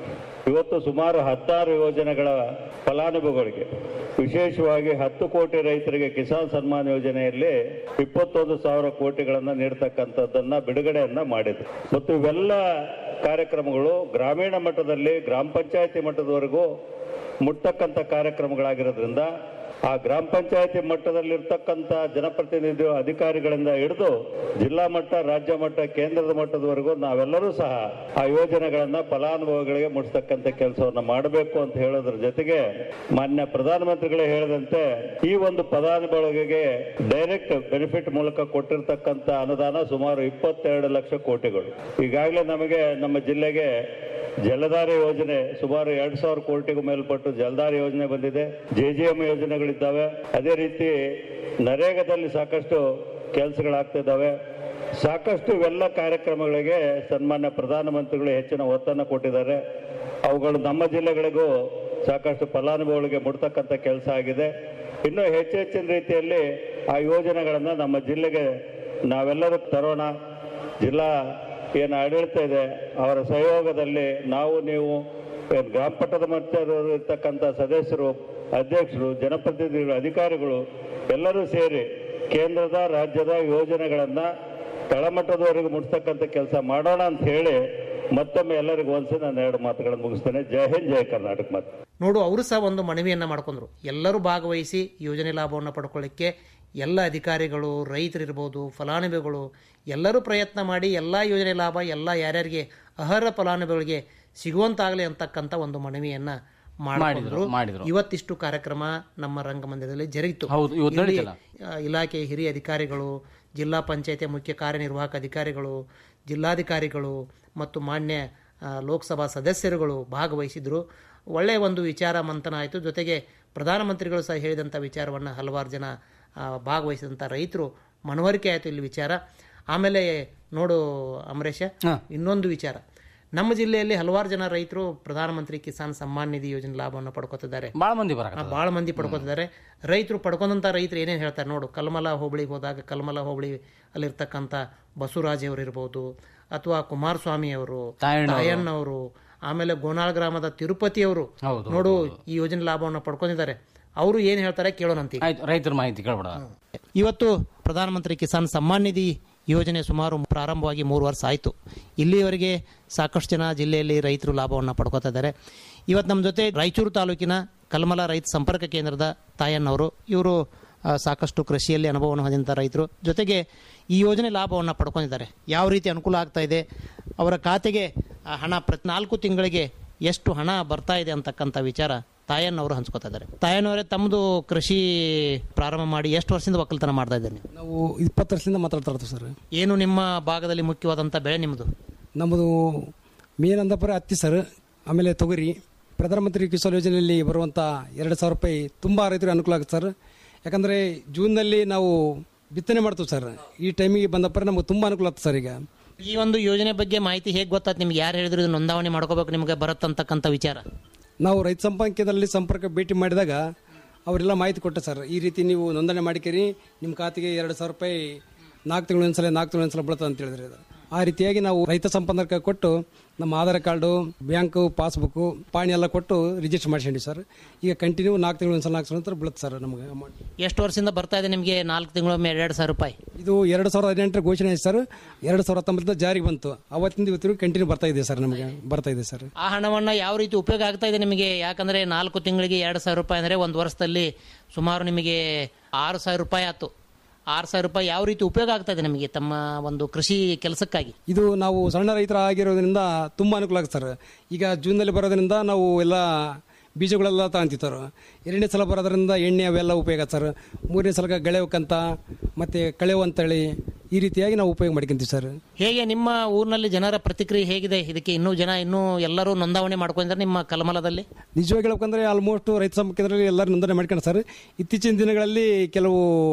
ಇವತ್ತು ಸುಮಾರು ಹತ್ತಾರು ಯೋಜನೆಗಳ ಫಲಾನುಭವಿಗಳಿಗೆ ವಿಶೇಷವಾಗಿ ಹತ್ತು ಕೋಟಿ ರೈತರಿಗೆ ಕಿಸಾನ್ ಸನ್ಮಾನ್ ಯೋಜನೆಯಲ್ಲಿ ಇಪ್ಪತ್ತೊಂದು ಸಾವಿರ ಕೋಟಿಗಳನ್ನ ನೀಡತಕ್ಕಂಥದ್ದನ್ನ ಬಿಡುಗಡೆಯನ್ನ ಮಾಡಿದ್ರು ಮತ್ತು ಇವೆಲ್ಲ ಕಾರ್ಯಕ್ರಮಗಳು ಗ್ರಾಮೀಣ ಮಟ್ಟದಲ್ಲಿ ಗ್ರಾಮ ಪಂಚಾಯತಿ ಮಟ್ಟದವರೆಗೂ ಮುಟ್ತಕ್ಕಂಥ ಕಾರ್ಯಕ್ರಮಗಳಾಗಿರೋದ್ರಿಂದ ಆ ಗ್ರಾಮ ಪಂಚಾಯತಿ ಮಟ್ಟದಲ್ಲಿರ್ತಕ್ಕಂಥ ಜನಪ್ರತಿನಿಧಿಗಳು ಅಧಿಕಾರಿಗಳಿಂದ ಹಿಡಿದು ಜಿಲ್ಲಾ ಮಟ್ಟ ರಾಜ್ಯ ಮಟ್ಟ ಕೇಂದ್ರದ ಮಟ್ಟದವರೆಗೂ ನಾವೆಲ್ಲರೂ ಸಹ ಆ ಯೋಜನೆಗಳನ್ನ ಫಲಾನುಭವಿಗಳಿಗೆ ಮುಟ್ಟಿಸ್ತಕ್ಕಂಥ ಕೆಲಸವನ್ನ ಮಾಡಬೇಕು ಅಂತ ಹೇಳೋದ್ರ ಜೊತೆಗೆ ಮಾನ್ಯ ಪ್ರಧಾನಮಂತ್ರಿಗಳೇ ಹೇಳಿದಂತೆ ಈ ಒಂದು ಫಲಾನುಭವಿಗಳಿಗೆ ಡೈರೆಕ್ಟ್ ಬೆನಿಫಿಟ್ ಮೂಲಕ ಕೊಟ್ಟಿರ್ತಕ್ಕಂಥ ಅನುದಾನ ಸುಮಾರು ಇಪ್ಪತ್ತೆರಡು ಲಕ್ಷ ಕೋಟಿಗಳು ಈಗಾಗಲೇ ನಮಗೆ ನಮ್ಮ ಜಿಲ್ಲೆಗೆ ಜಲಧಾರೆ ಯೋಜನೆ ಸುಮಾರು ಎರಡ್ ಸಾವಿರ ಕೋಟಿಗೂ ಮೇಲ್ಪಟ್ಟು ಜಲಧಾರೆ ಯೋಜನೆ ಬಂದಿದೆ ಜೆ ಜಿ ಎಂ ಯೋಜನೆಗಳಿದ್ದಾವೆ ಅದೇ ರೀತಿ ನರೇಗಾದಲ್ಲಿ ಸಾಕಷ್ಟು ಕೆಲಸಗಳಾಗ್ತಿದ್ದಾವೆ ಸಾಕಷ್ಟು ಇವೆಲ್ಲ ಕಾರ್ಯಕ್ರಮಗಳಿಗೆ ಸನ್ಮಾನ್ಯ ಪ್ರಧಾನಮಂತ್ರಿಗಳು ಹೆಚ್ಚಿನ ಒತ್ತನ್ನು ಕೊಟ್ಟಿದ್ದಾರೆ ಅವುಗಳು ನಮ್ಮ ಜಿಲ್ಲೆಗಳಿಗೂ ಸಾಕಷ್ಟು ಫಲಾನುಭವಿಗಳಿಗೆ ಮುಡ್ತಕ್ಕಂಥ ಕೆಲಸ ಆಗಿದೆ ಇನ್ನೂ ಹೆಚ್ಚು ಹೆಚ್ಚಿನ ರೀತಿಯಲ್ಲಿ ಆ ಯೋಜನೆಗಳನ್ನು ನಮ್ಮ ಜಿಲ್ಲೆಗೆ ನಾವೆಲ್ಲರೂ ತರೋಣ ಜಿಲ್ಲಾ ಏನು ಆಡಳಿತ ಇದೆ ಅವರ ಸಹಯೋಗದಲ್ಲಿ ನಾವು ನೀವು ಏನು ಗ್ರಾಮ ಪಟ್ಟದ ಮಟ್ಟದವರು ಇರ್ತಕ್ಕಂಥ ಸದಸ್ಯರು ಅಧ್ಯಕ್ಷರು ಜನಪ್ರತಿನಿಧಿಗಳು ಅಧಿಕಾರಿಗಳು ಎಲ್ಲರೂ ಸೇರಿ ಕೇಂದ್ರದ ರಾಜ್ಯದ ಯೋಜನೆಗಳನ್ನ ತಳಮಟ್ಟದವರೆಗೂ ಮುಟ್ತಕ್ಕಂಥ ಕೆಲಸ ಮಾಡೋಣ ಅಂತ ಹೇಳಿ ಮತ್ತೊಮ್ಮೆ ಎಲ್ಲರಿಗೂ ಒಂದ್ಸಲ ನಾನು ಎರಡು ಮಾತುಗಳನ್ನು ಮುಗಿಸ್ತೇನೆ ಜೈ ಹಿಂದ್ ಜೈ ಕರ್ನಾಟಕ ಮಾತು ನೋಡು ಅವರು ಸಹ ಒಂದು ಮನವಿಯನ್ನು ಮಾಡ್ಕೊಂಡ್ರು ಎಲ್ಲರೂ ಭಾಗವಹಿಸಿ ಯೋಜನೆ ಲಾಭವನ್ನು ಪಡ್ಕೊಳ್ಳಿಕ್ಕೆ ಎಲ್ಲ ಅಧಿಕಾರಿಗಳು ರೈತರಿರ್ಬೋದು ಫಲಾನುಭವಿಗಳು ಎಲ್ಲರೂ ಪ್ರಯತ್ನ ಮಾಡಿ ಎಲ್ಲ ಯೋಜನೆ ಲಾಭ ಎಲ್ಲ ಯಾರ್ಯಾರಿಗೆ ಅರ್ಹ ಫಲಾನುಭವಿಗಳಿಗೆ ಸಿಗುವಂತಾಗಲಿ ಅಂತಕ್ಕಂಥ ಒಂದು ಮನವಿಯನ್ನ ಮಾಡಿದ್ರು ಮಾಡಿದ್ರು. ಇವತ್ತಿಷ್ಟು ಕಾರ್ಯಕ್ರಮ ನಮ್ಮ ರಂಗಮಂದಿರದಲ್ಲಿ ಜರುಗಿತು ಹೌದು, ಇವತ್ತು ಇಲ್ಲಿ, ನಡೀತಲ್ಲ. ಆ, ಇಲಾಖೆ ಹಿರಿಯ ಅಧಿಕಾರಿಗಳು ಜಿಲ್ಲಾ ಪಂಚಾಯತಿ ಮುಖ್ಯ ಕಾರ್ಯನಿರ್ವಾಹಕ ಅಧಿಕಾರಿಗಳು ಜಿಲ್ಲಾಧಿಕಾರಿಗಳು ಮತ್ತು ಮಾನ್ಯ ಆ, ಲೋಕಸಭಾ ಸದಸ್ಯರುಗಳು ಭಾಗವಹಿಸಿದ್ರು ಒಳ್ಳೆಯ ಒಂದು ವಿಚಾರ ಮಂಥನ ಆಯಿತು ಜೊತೆಗೆ ಪ್ರಧಾನಮಂತ್ರಿಗಳು ಸಹ ಹೇಳಿದಂಥ ವಿಚಾರವನ್ನು ಹಲವಾರು ಜನ ಆ, ಭಾಗವಹಿಸಿದಂಥ ರೈತರು ಮನವರಿಕೆ ಆಯಿತು ಇಲ್ಲಿ ವಿಚಾರ ಆಮೇಲೆ ನೋಡು ಅಮರೇಶ ಇನ್ನೊಂದು ವಿಚಾರ ನಮ್ಮ ಜಿಲ್ಲೆಯಲ್ಲಿ ಹಲವಾರು ಜನ ರೈತರು ಪ್ರಧಾನಮಂತ್ರಿ ಕಿಸಾನ್ ಸಮ್ಮಾನ್ ನಿಧಿ ಯೋಜನೆ ಲಾಭವನ್ನು ಪಡ್ಕೋತಿದ್ದಾರೆ ಭಾಳ ಮಂದಿ ಬರ ಭಾಳ ಮಂದಿ ಪಡ್ಕೋತಿದ್ದಾರೆ ರೈತರು ಪಡ್ಕೊಂಡಂತ ರೈತರು ಏನೇನು ಹೇಳ್ತಾರೆ ನೋಡು ಕಲ್ಮಲ ಹೋಬಳಿಗೆ ಹೋದಾಗ ಕಲ್ಮಲ ಹೋಬಳಿ ಅಲ್ಲಿರ್ತಕ್ಕಂಥ ಬಸವರಾಜ್ ಅವರು ಇರ್ಬೋದು ಅಥವಾ ಕುಮಾರಸ್ವಾಮಿ ಅವರು ತಾಯಣ್ಣವರು. ತಾಯಣ್ಣವರು ಆಮೇಲೆ ಗೋನಾಳ್ ಗ್ರಾಮದ ತಿರುಪತಿ ಅವರು ಹೌದು, ನೋಡು ಈ ಯೋಜನೆ ಲಾಭವನ್ನು ಪಡ್ಕೊಂಡಿದ್ದಾರೆ ಅವರು ಏನು ಹೇಳ್ತಾರೆ ಕೇಳೋಣಂತ ಆಯ್ತು ರೈತರ ಮಾಹಿತಿ ಕೇಳ್ಬಿಡ ಇವತ್ತು ಪ್ರಧಾನಮಂತ್ರಿ ಕಿಸಾನ್ ಸಮ್ಮಾನ್ ನಿಧಿ ಯೋಜನೆ ಸುಮಾರು ಪ್ರಾರಂಭವಾಗಿ ಮೂರು ವರ್ಷ ಆಯಿತು ಇಲ್ಲಿಯವರೆಗೆ ಸಾಕಷ್ಟು ಜನ ಜಿಲ್ಲೆಯಲ್ಲಿ ರೈತರು ಲಾಭವನ್ನು ಪಡ್ಕೋತಾ ಇದ್ದಾರೆ ಇವತ್ತು ನಮ್ಮ ಜೊತೆ ರಾಯಚೂರು ತಾಲೂಕಿನ ಕಲ್ಮಲ ರೈತ ಸಂಪರ್ಕ ಕೇಂದ್ರದ ತಾಯಣ್ಣವರು ಇವರು ಆ, ಸಾಕಷ್ಟು ಕೃಷಿಯಲ್ಲಿ ಅನುಭವವನ್ನು ಹೊಂದಿದಂಥ ರೈತರು ಜೊತೆಗೆ ಈ ಯೋಜನೆ ಲಾಭವನ್ನು ಪಡ್ಕೊಂಡಿದ್ದಾರೆ ಯಾವ ರೀತಿ ಅನುಕೂಲ ಆಗ್ತಾ ಇದೆ ಅವರ ಖಾತೆಗೆ ಆ ಹಣ ಪ್ರತಿ ನಾಲ್ಕು ತಿಂಗಳಿಗೆ ಎಷ್ಟು ಹಣ ಬರ್ತಾ ಇದೆ ಅಂತಕ್ಕಂಥ ವಿಚಾರ ತಾಯಣ್ಣವರು ಹಂಚ್ಕೋತಾ ಇದ್ದಾರೆ ತಾಯಣ್ಣವರೇ ತಮ್ಮದು ಕೃಷಿ ಪ್ರಾರಂಭ ಮಾಡಿ ಎಷ್ಟು ವರ್ಷದಿಂದ ಒಕ್ಕಲ್ತನ ಮಾಡ್ತಾ ಇದ್ದಾರೆ ನೀವು ನಾವು ಇಪ್ಪತ್ತು ವರ್ಷದಿಂದ ಮಾತಾಡ್ತಾ ಇರ್ತೀವಿ ಸರ್ ಏನು ನಿಮ್ಮ ಭಾಗದಲ್ಲಿ ಮುಖ್ಯವಾದಂಥ ಬೆಳೆ ನಿಮ್ಮದು ನಮ್ಮದು ಮೇನ್ ಅಂದಪುರ ಹತ್ತಿ ಸರ್ ಆಮೇಲೆ ತೊಗರಿ ಪ್ರಧಾನಮಂತ್ರಿ ಕಿಸಾನ್ ಯೋಜನೆಯಲ್ಲಿ ಬರುವಂಥ ಎರಡು ಸಾವಿರ ರೂಪಾಯಿ ತುಂಬ ರೈತರಿಗೆ ಅನುಕೂಲ ಆಗುತ್ತೆ ಸರ್ ಯಾಕಂದರೆ ಜೂನ್ನಲ್ಲಿ ನಾವು ಬಿತ್ತನೆ ಮಾಡ್ತೀವಿ ಸರ್ ಈ ಟೈಮಿಗೆ ಬಂದಪ್ಪರೆ ನಮಗೆ ತುಂಬ ಅನುಕೂಲ ಆಗ್ತದೆ ಸರ್ ಈಗ ಈ ಒಂದು ಯೋಜನೆ ಬಗ್ಗೆ ಮಾಹಿತಿ ಹೇಗೆ ಗೊತ್ತಾಯ್ತು ನಿಮ್ಗೆ ಯಾರು ಹೇಳಿದ್ರು ಇದು ನೋಂದಾವಣಿ ಮಾಡ್ಕೋಬೇಕು ನಿಮಗೆ ಬರುತ್ತಂತಕ್ಕಂಥ ವಿಚಾರ ನಾವು ರೈತ ಸಂಪರ್ಕದಲ್ಲಿ ಸಂಪರ್ಕ ಭೇಟಿ ಮಾಡಿದಾಗ ಅವರೆಲ್ಲ ಮಾಹಿತಿ ಕೊಟ್ಟೆ ಸರ್ ಈ ರೀತಿ ನೀವು ನೋಂದಣಿ ಮಾಡಿಕೇರಿ ನಿಮ್ಮ ಖಾತೆಗೆ ಎರಡು ಸಾವಿರ ರೂಪಾಯಿ ನಾಲ್ಕು ತಿಂಗಳು ಒಂದ್ಸಲ ನಾಲ್ಕು ತಿಂಗಳು ಒಂದ್ಸಲ ಬೀಳುತ್ತೆ ಅಂತ ಹೇಳಿದ್ರಿ ಅದು ಆ ರೀತಿಯಾಗಿ ನಾವು ರೈತ ಸಂಪರ್ಕ ಕೊಟ್ಟು ನಮ್ಮ ಆಧಾರ್ ಕಾರ್ಡು ಬ್ಯಾಂಕು ಪಾಸ್ಬುಕ್ಕು ಪಾಣಿ ಎಲ್ಲ ಕೊಟ್ಟು ರಿಜಿಸ್ಟರ್ ಮಾಡಿಸ್ಕೊಂಡಿ ಸರ್ ಈಗ ಕಂಟಿನ್ಯೂ ನಾಲ್ಕು ತಿಂಗಳು ಒಂದ್ಸಲ ನಾಲ್ಕು ತಿಂಗಳು ಬೀಳುತ್ತೆ ಸರ್ ನಮಗೆ ಅಮೌಂಟ್ ಎಷ್ಟು ವರ್ಷದಿಂದ ಬರ್ತಾ ಇದೆ ನಿಮಗೆ ನಾಲ್ಕು ತಿಂಗಳೊಮ್ಮೆ ಎರಡು ಸಾವಿರ ರೂಪಾಯಿ ಇದು ಎರಡು ಸಾವಿರದ ಹದಿನೆಂಟರ ಘೋಷಣೆ ಆಯ್ತು ಸರ್ ಎರಡು ಸಾವಿರದ ಹತ್ತೊಂಬತ್ತರಿಂದ ಜಾರಿಗೆ ಬಂತು ಅವತ್ತಿಂದ ಇವತ್ತಿಗೂ ಕಂಟಿನ್ಯೂ ಬರ್ತಾ ಇದೆ ಸರ್ ನಮಗೆ ಬರ್ತಾ ಇದೆ ಸರ್ ಆ ಹಣವನ್ನು ಯಾವ ರೀತಿ ಉಪಯೋಗ ಆಗ್ತಾ ಇದೆ ನಿಮಗೆ ಯಾಕಂದ್ರೆ ನಾಲ್ಕು ತಿಂಗಳಿಗೆ ಎರಡು ಸಾವಿರ ರೂಪಾಯಿ ಅಂದರೆ ಒಂದು ವರ್ಷದಲ್ಲಿ ಸುಮಾರು ನಿಮಗೆ ಆರು ಸಾವಿರ ರೂಪಾಯಿ ಆಯ್ತು ಆರು ಸಾವಿರ ರೂಪಾಯಿ ಯಾವ ರೀತಿ ಉಪಯೋಗ ಆಗ್ತಾ ಇದೆ ನಿಮಗೆ ತಮ್ಮ ಒಂದು ಕೃಷಿ ಕೆಲಸಕ್ಕಾಗಿ ಇದು ನಾವು ಸಣ್ಣ ರೈತರ ಆಗಿರೋದ್ರಿಂದ ತುಂಬ ಅನುಕೂಲ ಆಗುತ್ತೆ ಸರ್ ಈಗ ಜೂನ್ನಲ್ಲಿ ಬರೋದ್ರಿಂದ ನಾವು ಎಲ್ಲ ಬೀಜಗಳೆಲ್ಲ ತಗೊಂತೀವಿ ಸರ್ ಎರಡನೇ ಸಲ ಬರೋದ್ರಿಂದ ಎಣ್ಣೆ ಅವೆಲ್ಲ ಉಪಯೋಗ ಆಗುತ್ತೆ ಸರ್ ಮೂರನೇ ಸಲ ಗಳೆವಕ್ಕಂತ ಮತ್ತು ಕಳೆವು ಅಂತೇಳಿ ಈ ರೀತಿಯಾಗಿ ನಾವು ಉಪಯೋಗ ಮಾಡ್ಕೊಂತೀವಿ ಸರ್ ಹೇಗೆ ನಿಮ್ಮ ಊರಿನಲ್ಲಿ ಜನರ ಪ್ರತಿಕ್ರಿಯೆ ಹೇಗಿದೆ ಇದಕ್ಕೆ ಇನ್ನೂ ಜನ ಇನ್ನೂ ಎಲ್ಲರೂ ನೋಂದಾವಣಿ ಮಾಡ್ಕೊಂಡಿದ್ದಾರೆ ನಿಮ್ಮ ಕಲಮಲದಲ್ಲಿ ನಿಜವಾಗಿ ಹೇಳ್ಬೇಕಂದ್ರೆ ಆಲ್ಮೋಸ್ಟ್ ರೈತ ಸಂಪರ್ಕದಲ್ಲಿ ಎಲ್ಲರೂ ನೋಂದಣಿ ಮಾಡ್ಕೊಂಡು ಸರ್ ಇತ್ತೀಚಿನ ದಿನಗಳಲ್ಲಿ ಕೆಲವು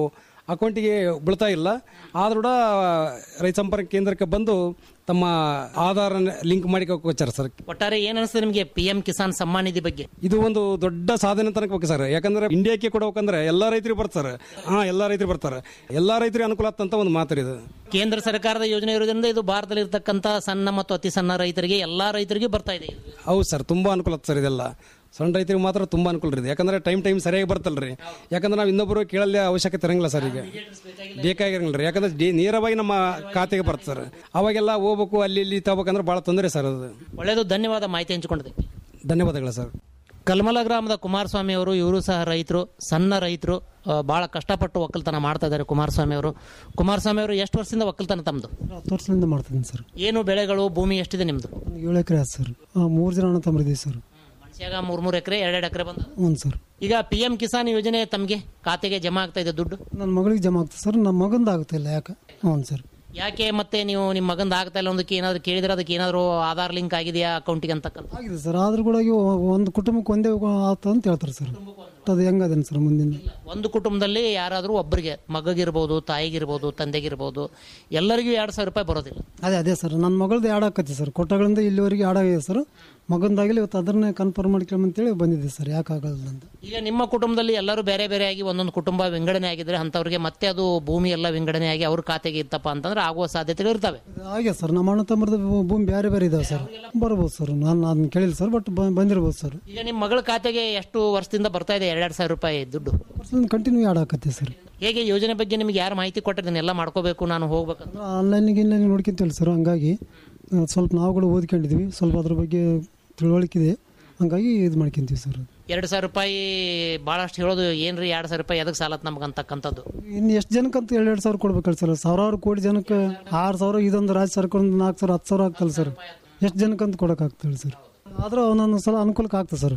ಅಕೌಂಟಿಗೆ ಬೀಳ್ತಾ ಇಲ್ಲ ಆದ್ರೂ ಕೂಡ ರೈತ ಸಂಪರ್ಕ ಕೇಂದ್ರಕ್ಕೆ ಬಂದು ತಮ್ಮ ಆಧಾರ ಲಿಂಕ್ ಮಾಡಿ ಹೋಗ್ತಾರೆ ಸರ್ ಒಟ್ಟಾರೆ ಏನ್ ಅನಿಸ್ತದೆ ನಿಮಗೆ ಪಿ ಎಂ ಕಿಸಾನ್ ಸಮ್ಮಾನ್ ನಿಧಿ ಬಗ್ಗೆ ಇದು ಒಂದು ದೊಡ್ಡ ಸಾಧನೆ ತನಕ ಹೋಗಿ ಸರ್ ಯಾಕಂದ್ರೆ ಇಂಡಿಯಾಕ್ಕೆ ಕೊಡ್ಬೇಕಂದ್ರೆ ಎಲ್ಲಾ ರೈತರಿಗೆ ಬರ್ತಾರೆ ಹಾ ಎಲ್ಲಾ ರೈತರು ಬರ್ತಾರೆ ಎಲ್ಲಾ ರೈತರಿಗೆ ಅನುಕೂಲ ಆಗ್ತಂತ ಒಂದು ಮಾತು ಇದು ಕೇಂದ್ರ ಸರ್ಕಾರದ ಯೋಜನೆ ಇರೋದ್ರಿಂದ ಇದು ಭಾರತದಲ್ಲಿ ಇರ್ತಕ್ಕಂಥ ಸಣ್ಣ ಮತ್ತು ಅತಿ ಸಣ್ಣ ರೈತರಿಗೆ ಎಲ್ಲಾ ರೈತರಿಗೆ ಬರ್ತಾ ಇದೆ ಇದು. ಹೌದು ಸರ್ ತುಂಬಾ ಅನುಕೂಲ ಆಗ್ತದೆ ಸರ್ ಇದೆಲ್ಲ ಸಣ್ಣ ರೈತರಿಗೆ ಮಾತ್ರ ತುಂಬಾ ಅನುಕೂಲ ಇದೆ ಯಾಕಂದ್ರೆ ಟೈಮ್ ಟೈಮ್ ಸರಿಯಾಗಿ ಬರ್ತಲ್ರಿ ಯಾಕಂದ್ರೆ ನಾವು ಇನ್ನೊಬ್ಬರು ಕೇಳಲಿ ಅವಶ್ಯಕತೆ ಇರಂಗಿಲ್ಲ ಸರ್ ಈಗ ಬೇಕಾಗಿರಂಗಿಲ್ಲ ರೀ ಯಾಕಂದ್ರೆ ಡಿ- ನೇರವಾಗಿ ನಮ್ಮ ಖಾತೆಗೆ ಬರ್ತದೆ ಸರ್ ಅವಾಗೆಲ್ಲ ಹೋಗ್ಬೇಕು ಅಲ್ಲಿ ಇಲ್ಲಿ ತಗೋಬೇಕಂದ್ರೆ ಬಹಳ ತೊಂದರೆ ಸರ್ ಅದು ಒಳ್ಳೆಯದು ಧನ್ಯವಾದ ಮಾಹಿತಿ ಹಂಚಿಕೊಂಡಿದ್ದಕ್ಕೆ ಧನ್ಯವಾದಗಳು ಸರ್ ಕಲ್ಮಲ ಗ್ರಾಮದ ಕುಮಾರಸ್ವಾಮಿ ಅವರು ಇವರು ಸಹ ರೈತರು ಸಣ್ಣ ರೈತರು ಆ, ಬಹಳ ಕಷ್ಟಪಟ್ಟು ಒಕ್ಕಲ್ತನ ಮಾಡ್ತಾ ಇದ್ದಾರೆ ಕುಮಾರಸ್ವಾಮಿ ಅವರು ಕುಮಾರಸ್ವಾಮಿ ಅವರು ಎಷ್ಟು ವರ್ಷದಿಂದ ಒಕ್ಕಲ್ತನ ತಮ್ಮದು ಹತ್ತು ವರ್ಷದಿಂದ ಮಾಡ್ತೀನಿ ಸರ್ ಏನು ಬೆಳೆಗಳು ಭೂಮಿ ಎಷ್ಟಿದೆ ನಿಮ್ದು ಒಂದು ಏಳು ಎಕರೆ ಆಯ್ತು ಸರ್ ಮೂರು ಜನ ಅಣ್ಣ ತಮ್ಮರಿದ್ದೀವಿ ಸರ್ ಮನುಷ್ಯಾಗ ಮೂರ್ ಮೂರು ಎಕರೆ ಎರಡೆರಡು ಎಕರೆ ಬಂದ ಹ್ಞೂ ಸರ್ ಈಗ ಪಿ ಎಂ ಕಿಸಾನ್ ಯೋಜನೆ ತಮಗೆ ಖಾತೆಗೆ ಜಮಾ ಆಗ್ತಾ ಇದೆ ದುಡ್ಡು ನನ್ನ ಮಗಳಿಗೆ ಜಮಾ ಆಗ್ತದೆ ಸರ್ ನಮ್ಮ ಮಗಂದು ಆಗುತ್ತೆ ಇಲ್ಲ ಯಾಕೆ ಹ್ಞೂ ಸರ್ ಯಾಕೆ ಮತ್ತೆ ನೀವು ನಿಮ್ಮ ಮಗಂದ ಆಗ್ತಾ ಇಲ್ಲ ಒಂದಕ್ಕೆ ಏನಾದ್ರು ಕೇಳಿದ್ರೆ ಅದಕ್ಕೆ ಏನಾದ್ರು ಆಧಾರ್ ಲಿಂಕ್ ಆಗಿದೆಯಾ ಅಕೌಂಟಿಗೆ ಅಂತಕ್ಕಂಥ ಆಗಿದೆ ಸರ್ ಆದ್ರೂ ಕೂಡ ಇವು ಒಂದು ಕುಟುಂಬಕ್ಕೆ ಒಂದೇ ಆತ ಅಂತ ಹೇಳ್ತಾರೆ ಸರ್ ಅದು ಹೆಂಗದೇನು ಸರ್ ಮುಂದಿನ ಒಂದು ಕುಟುಂಬದಲ್ಲಿ ಯಾರಾದರೂ ಒಬ್ಬರಿಗೆ ಮಗಗಿರ್ಬೋದು ತಾಯಿಗಿರ್ಬೋದು ತಂದೆಗಿರ್ಬೋದು ಎಲ್ಲರಿಗೂ ಎರಡು ಸಾವಿರ ರೂಪಾಯಿ ಬರೋದಿಲ್ಲ ಅದೇ ಅದೇ ಸರ್ ನನ್ನ ಮಗಳದ್ದು ಆಡ್ ಆಕತಿ ಸರ್ ಕೊಟ್ಟಗಳಿಂದ ಇಲ್ಲಿವರೆಗೆ ಆಡ್ ಆಗಿದೆ ಸರ್ ಮಗಂದಾಗಲಿ ಇವತ್ತು ಅದನ್ನೇ ಕನ್ಫರ್ಮ್ ಮಾಡ್ಕೊಳ್ಳಿ ಬಂದಿದೆ ಸರ್ ಯಾಕೆ ಆಗಲ್ಲ ಅಂತ ಈಗ ನಿಮ್ಮ ಕುಟುಂಬದಲ್ಲಿ ಎಲ್ಲರೂ ಬೇರೆ ಬೇರೆ ಆಗಿ ಒಂದೊಂದು ಕುಟುಂಬ ವಿಂಗಡಣೆ ಆಗಿದ್ರೆ ಅಂಥವ್ರಿಗೆ ಮತ್ತೆ ಅದು ಭೂಮಿ ಎಲ್ಲ ವಿಂಗಡಣೆ ಆಗಿ ಅವ್ರ ಖಾತೆಗೆ ಇತ್ತಪ್ಪ ಅಂತಂದ್ರೆ ಆಗುವ ಸಾಧ್ಯತೆಗಳು ಇರ್ತವೆ ಹಾಗೆ ಸರ್ ನಮ್ಮ ಅಣ್ಣ ತಮ್ಮರದ ಭೂಮಿ ಬೇರೆ ಬೇರೆ ಇದಾವೆ ಸರ್ ಬರ್ಬೋದು ಸರ್ ನಾನು ಅದನ್ನ ಕೇಳಿಲ್ಲ ಸರ್ ಬಟ್ ಬಂದಿರ್ಬೋದು ಸರ್ ಈಗ ನಿಮ್ಮ ಮಗಳ ಖಾತೆಗೆ ಎಷ್ಟು ವರ್ಷದಿಂದ ಬರ್ತಾ ಇದೆ ಎರಡೆರಡು ಸಾವಿರ ರೂಪಾಯಿ ದುಡ್ಡು ಕಂಟಿನ್ಯೂ ಆಡ್ ಆಕತ್ತೆ ಸರ್ ಹೇಗೆ ಯೋಜನೆ ಬಗ್ಗೆ ನಿಮ್ಗೆ ಯಾರು ಮಾಹಿತಿ ಕೊಟ್ಟಿದ್ದೀನಿ ಎಲ್ಲ ಮಾಡ್ಕೋಬೇಕು ನಾನು ಹೋಗ್ಬೇಕಂತ ಆನ್ಲೈನಿಗೆ ಇನ್ಲೈನ್ ನೋಡ್ಕೊಂತೀವಲ್ಲ ಸರ್ ಹಂಗಾಗಿ ಆ, ಸ್ವಲ್ಪ ನಾವುಗಳು ಓದ್ಕೊಂಡಿದ್ವಿ ಸ್ವಲ್ಪ ಅದ್ರ ಬಗ್ಗೆ ತಿಳುವಳಿಕೆ ಹಂಗಾಗಿ ಇದು ಮಾಡ್ಕೊಂತೀವಿ ಸರ್ ಎರಡು ಸಾವಿರ ರೂಪಾಯಿ ಭಾಳಷ್ಟು ಹೇಳೋದು ಏನ್ರಿ ಎರಡು ಸಾವಿರ ರೂಪಾಯಿ ಎದಕ್ಕೆ ಸಾಲತ್ ನಮ್ಗೆ ಅಂತಕ್ಕಂಥದ್ದು ಇನ್ನು ಎಷ್ಟು ಜನಕ್ಕಂತ ಎರಡು ಎರಡು ಸಾವಿರ ಕೊಡ್ಬೇಕಲ್ಲ ಸರ್ ಸಾವಿರಾರು ಕೋಟಿ ಜನಕ್ಕೆ ಆರು ಸಾವಿರ ಇದೊಂದು ರಾಜ್ಯ ಸರ್ಕಾರ ಒಂದು ನಾಲ್ಕು ಸಾವಿರ ಹತ್ತು ಸಾವಿರ ಆಗ್ತಲ್ಲ ಸರ್ ಎಷ್ಟು ಜನಕ್ಕಂತ ಕೊಡೋಕ್ಕಾಗ್ತದೆ ಸರ್ ಆದ್ರೆ ಒಂದೊಂದು ಸಲ ಅನುಕೂಲಕ್ಕೆ ಆಗ್ತದೆ ಸರ್